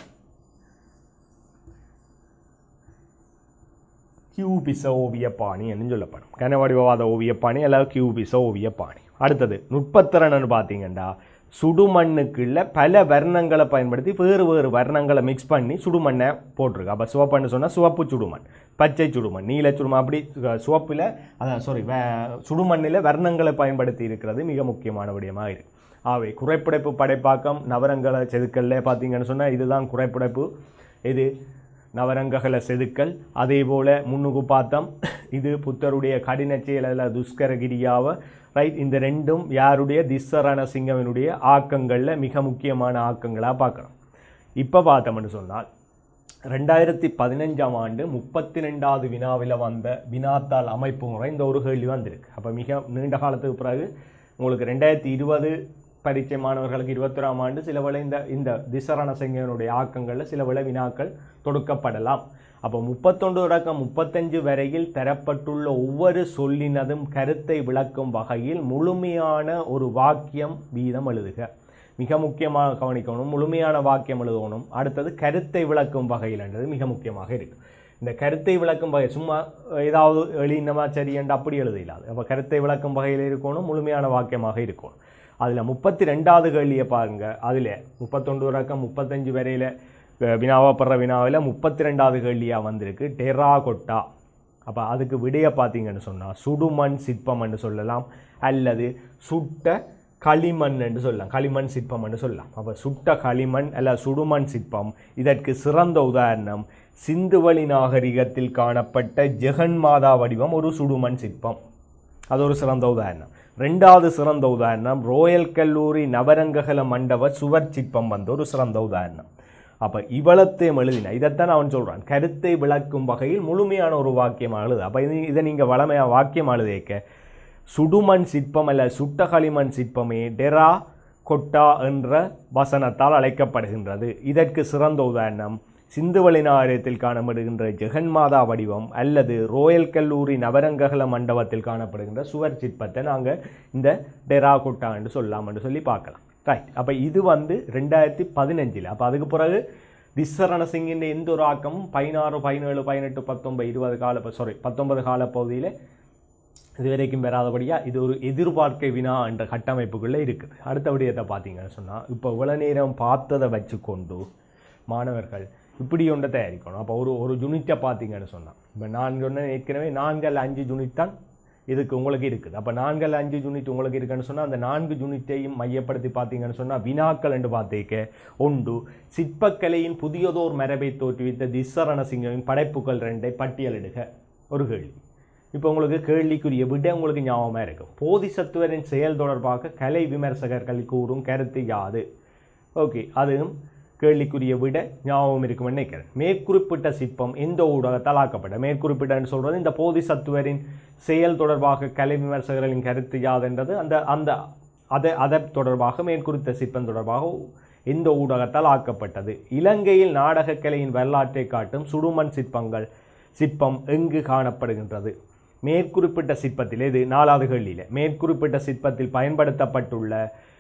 Speaker 1: கியூபிச ஓவிய பாணி என்று சொல்லப்படும் கன வடிவவாத ஓவிய பாணி அல்லது கியூபிச ஓவிய பாணி அடுத்தது நுட்பத்திறன்னு பார்த்தீங்கன்னா சுடுமண்ணுக்குள்ள பல வர்ணங்களை பயன்படுத்தி வேறு வேறு வர்ணங்களை மிக்ஸ் பண்ணி சுடுமண்ணை போட்டிருக்கு அப்போ சிவப்புன்னு சொன்னால் சிவப்பு சுடுமண் பச்சை சுடுமண் நீல சுடுமண் அப்படி சிவப்பில் அதான் சாரி சுடுமண்ணில் வர்ணங்களை பயன்படுத்தி இருக்கிறது மிக முக்கியமான விடயமாக இருக்கு ஆகவே குறைப்படைப்பு படைப்பாக்கம் நவரங்களை செதுக்கல்ல பார்த்தீங்கன்னு சொன்னால் இதுதான் குறைப்படைப்பு இது நவரங்ககல செதுக்கல் அதே போல முன்னுக்கு பார்த்தோம் இது புத்தருடைய கடின செயலில் துஷ்கரகிரியாவை ரைட் இந்த ரெண்டும் யாருடைய திஸ்ஸரண சிங்கவினுடைய ஆக்கங்களில் மிக முக்கியமான ஆக்கங்களாக பார்க்குறோம் இப்போ பார்த்தோம்னு சொன்னால் ரெண்டாயிரத்தி பதினஞ்சாம் ஆண்டு முப்பத்தி ரெண்டாவது வினாவில் வந்த வினாத்தாள் அமைப்பு முறை இந்த ஒரு கேள்வி வந்திருக்கு அப்போ மிக நீண்ட காலத்துக்கு பிறகு உங்களுக்கு ரெண்டாயிரத்தி இருபது பரீட்சை மாணவர்களுக்கு இருபத்தொராம் ஆண்டு சில வேளை இந்த இந்த திசரண சிங்கனுடைய ஆக்கங்களில் சில வேளை வினாக்கள் தொடுக்கப்படலாம் அப்போ முப்பத்தொன்று தொடக்கம் முப்பத்தஞ்சு வரையில் தரப்பட்டுள்ள ஒவ்வொரு சொல்லினதும் கருத்தை விளக்கும் வகையில் முழுமையான ஒரு வாக்கியம் வீதம் எழுதுக மிக முக்கியமாக கவனிக்கணும் முழுமையான வாக்கியம் எழுதணும் அடுத்தது கருத்தை விளக்கும் வகையில்ன்றது மிக முக்கியமாக இருக்கு இந்த கருத்தை விளக்கும் வகை சும்மா ஏதாவது எளினமா சரியண்டு அப்படி எழுத இல்லாது அப்போ கருத்தை விளக்கும் வகையில் இருக்கணும் முழுமையான வாக்கியமாக இருக்கணும் அதில் முப்பத்தி ரெண்டாவது கேள்வியை பாருங்க அதில் முப்பத்தொன்று ரக்கம் முப்பத்தஞ்சு வரையில் வினாவப்படுற வினாவில் முப்பத்தி ரெண்டாவது கேள்வியாக வந்திருக்கு டெராகொட்டா அப்போ அதுக்கு விடைய பார்த்தீங்கன்னு சொன்னால் சுடுமண் சிற்பம்னு சொல்லலாம் அல்லது சுட்ட களிமண் என்று சொல்லலாம் களிமண் சிற்பம் என்று சொல்லலாம் அப்போ சுட்ட களிமண் அல்ல சுடுமண் சிற்பம் இதற்கு சிறந்த உதாரணம் சிந்துவெளி நாகரிகத்தில் காணப்பட்ட ஜெகன்மாதா வடிவம் ஒரு சுடுமண் சிற்பம் அது ஒரு சிறந்த உதாரணம் ரெண்டாவது சிறந்த உதாரணம் ரோயல் கல்லூரி நவரங்ககல மண்டப சுவர் சிற்பம் வந்து ஒரு சிறந்த உதாரணம் அப்போ இவ்வளத்தையும் எழுதின இதைத்தான் அவன் சொல்கிறான் கருத்தை விளக்கும் வகையில் முழுமையான ஒரு வாக்கியம் எழுது அப்போ இது இதை நீங்கள் வளமையாக வாக்கியம் எழுதிக்க சுடுமண் சிற்பம் அல்ல சுட்ட களிமண் சிற்பமே டெரா கொட்டா என்ற வசனத்தால் அழைக்கப்படுகின்றது இதற்கு சிறந்த உதாரணம் சிந்துவெளி நாகரிகத்தில் காணப்படுகின்ற ஜெகன்மாதா வடிவம் அல்லது ரோயல் கல்லூரி நவரங்ககல மண்டபத்தில் காணப்படுகின்ற சுவர் சிற்பத்தை நாங்கள் இந்த டெரா கொட்டா என்று சொல்லலாம் என்று சொல்லி பார்க்கலாம் ரைட் அப்போ இது வந்து ரெண்டாயிரத்தி பதினஞ்சில் அப்போ அதுக்கு பிறகு திஸ்ஸரண சிங்கின் எந்த ஒரு ஆக்கமும் பதினாறு பதினேழு பதினெட்டு பத்தொன்பது இருபது கால சாரி பத்தொன்பது கால பகுதியில் இதுவரைக்கும் பெறாதபடியா இது ஒரு எதிர்பார்க்கை வினா என்ற கட்டமைப்புக்குள்ளே இருக்குது அடுத்த விடயத்தை பார்த்தீங்கன்னு சொன்னால் இப்போ இவ்வளோ நேரம் பார்த்ததை வச்சுக்கொண்டு மாணவர்கள் இப்படி ஒன்றை தயாரிக்கணும் அப்போ ஒரு ஒரு யூனிட்டை பார்த்தீங்கன்னு சொன்னால் இப்போ நான் சொன்ன ஏற்கனவே நான்கு அஞ்சு யூனிட் தான் இதுக்கு உங்களுக்கு இருக்குது அப்போ நான்கு அஞ்சு யூனிட் உங்களுக்கு இருக்குன்னு சொன்னால் அந்த நான்கு யூனிட்டையும் மையப்படுத்தி பார்த்தீங்கன்னு சொன்னால் வினாக்கள் என்று பார்த்தீங்க ஒன்று சிற்பக்கலையின் புதியதோர் மரபை தோற்றுவித்த திஸ்ஸரண சிங்கவின் படைப்புகள் ரெண்டை பட்டியலிடுக ஒரு கேள்வி இப்போ உங்களுக்கு கேள்விக்குரிய விட உங்களுக்கு ஞாபகமாக இருக்கும் போதிசத்துவரின் செயல் தொடர்பாக கலை விமர்சகர்கள் கூறும் கருத்து யாது ஓகே அதுவும் கேள்விக்குரிய விட ஞாபகம் இருக்கும்னு நினைக்கிறேன் மேற்குறிப்பிட்ட சிற்பம் எந்த ஊடகத்தால் ஆக்கப்பட்ட மேற்குறிப்பிட்டன்னு சொல்கிறது இந்த போதிசத்துவரின் செயல் தொடர்பாக கலை விமர்சகர்களின் கருத்து யாதென்றது அந்த அந்த அதை அதை தொடர்பாக மேற்குறித்த சிற்பம் தொடர்பாக எந்த ஊடகத்தால் ஆக்கப்பட்டது இலங்கையில் நாடகக் கலையின் வரலாற்றை காட்டும் சுடுமண் சிற்பங்கள் சிற்பம் எங்கு காணப்படுகின்றது மேற்குறிப்பிட்ட சிற்பத்தில் இது நாலாவது கேள்வியில் மேற்குறிப்பிட்ட சிற்பத்தில் பயன்படுத்தப்பட்டுள்ள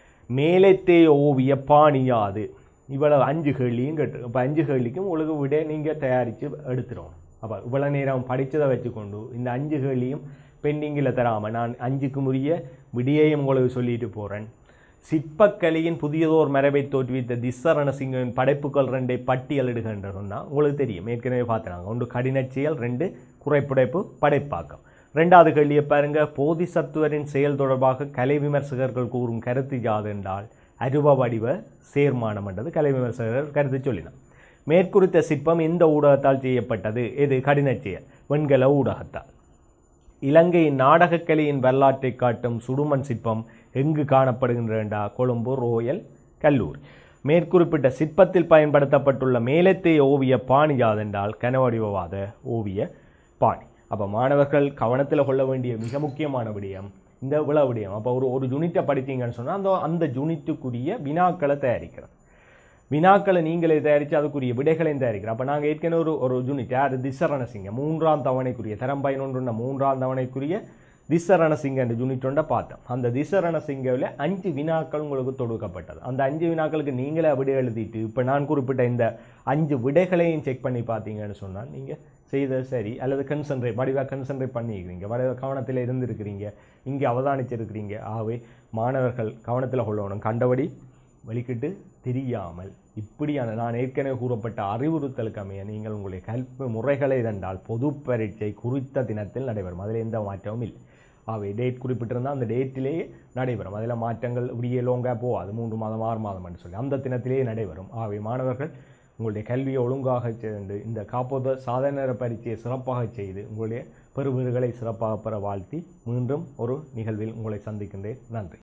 Speaker 1: மேலத்தே ஓவிய பாணியாது இவ்வளவு அஞ்சு கேள்வியும் கேட்டு இப்போ அஞ்சு கேள்விக்கும் உங்களுக்கு விட நீங்கள் தயாரித்து எடுத்துரும் அப்போ இவ்வளோ நேரம் படித்ததை வச்சுக்கொண்டு இந்த அஞ்சு கேள்வியும் பெண்டிங்கில் தராமல் நான் அஞ்சுக்கு உரிய விடியையும் உங்களுக்கு சொல்லிட்டு போகிறேன் சிற்பக்கலையின் புதியதோர் மரபை தோற்றுவித்த திஸ்ஸரண சிங்கவின் படைப்புகள் ரெண்டை பட்டியலிடுகின்ற சொன்னால் உங்களுக்கு தெரியும் ஏற்கனவே பார்த்துறாங்க ஒன்று கடினச் செயல் ரெண்டு குறைப்புடைப்பு படைப்பாக்கம் ரெண்டாவது கேள்வியை பாருங்க போதிசத்துவரின் செயல் தொடர்பாக கலை விமர்சகர்கள் கூறும் கருத்து யாது என்றால் அருவ வடிவ சேர்மானம் என்றது கலை விமர்சகர்கள் கருத்து சொல்லினார் மேற்குறித்த சிற்பம் இந்த ஊடகத்தால் செய்யப்பட்டது இது கடினச் செயல் வெண்கல ஊடகத்தால் இலங்கையின் நாடகக்கலையின் வரலாற்றை காட்டும் சுடுமண் சிற்பம் எங்கு காணப்படுகின்றா கொழும்பு ரோயல் கல்லூரி மேற்குறிப்பிட்ட சிற்பத்தில் பயன்படுத்தப்பட்டுள்ள மேலத்தைய ஓவிய பாணி யாதென்றால் கனவடிவவாத ஓவிய பாணி அப்போ மாணவர்கள் கவனத்தில் கொள்ள வேண்டிய மிக முக்கியமான விடயம் இந்த விழா விடயம் அப்போ ஒரு ஒரு யூனிட்டை படிச்சீங்கன்னு சொன்னால் அந்த அந்த யூனிட்டுக்குரிய வினாக்களை தயாரிக்கிறது வினாக்களை நீங்களே தயாரித்து அதுக்குரிய விடைகளையும் தயாரிக்கிறோம் அப்போ நாங்கள் ஏற்கனவே ஒரு ஒரு யூனிட் யார் திசரணசிங்க மூன்றாம் தவணைக்குரிய தரம் பதினொன்று மூன்றாம் தவணைக்குரிய திசரணசிங்க என்ற யூனிட் ஒன்றை பார்த்தோம் அந்த திசரணசிங்கவில் அஞ்சு வினாக்கள் உங்களுக்கு தொடுக்கப்பட்டது அந்த அஞ்சு வினாக்களுக்கு நீங்களே விடை எழுதிட்டு இப்போ நான் குறிப்பிட்ட இந்த அஞ்சு விடைகளையும் செக் பண்ணி பார்த்தீங்கன்னு சொன்னால் நீங்கள் செய்தது சரி அல்லது கன்சன்ட்ரேட் வடிவாக கன்சன்ட்ரேட் பண்ணியிருக்கிறீங்க வடிவ கவனத்தில் இருந்திருக்கிறீங்க இங்கே அவதானிச்சிருக்கிறீங்க ஆகவே மாணவர்கள் கவனத்தில் கொள்ளணும் கண்டபடி வெளிக்கிட்டு தெரியாமல் இப்படியான நான் ஏற்கனவே கூறப்பட்ட அறிவுறுத்தலுக்கு அமைய நீங்கள் உங்களுடைய கல்வி முறைகளை இதென்றால் பொது பரீட்சை குறித்த தினத்தில் நடைபெறும் அதில் எந்த மாற்றமும் இல்லை அவை டேட் குறிப்பிட்டிருந்தால் அந்த டேட்டிலேயே நடைபெறும் அதில் மாற்றங்கள் இப்படியே லோங்காக போகாது மூன்று மாதம் ஆறு மாதம் என்று சொல்லி அந்த தினத்திலேயே நடைபெறும் ஆகவே மாணவர்கள் உங்களுடைய கல்வியை ஒழுங்காக செய்து இந்த காப்போத சாதனை பரீட்சையை சிறப்பாக செய்து உங்களுடைய பெறுவீடுகளை சிறப்பாக பெற வாழ்த்தி மீண்டும் ஒரு நிகழ்வில் உங்களை சந்திக்கின்றேன் நன்றி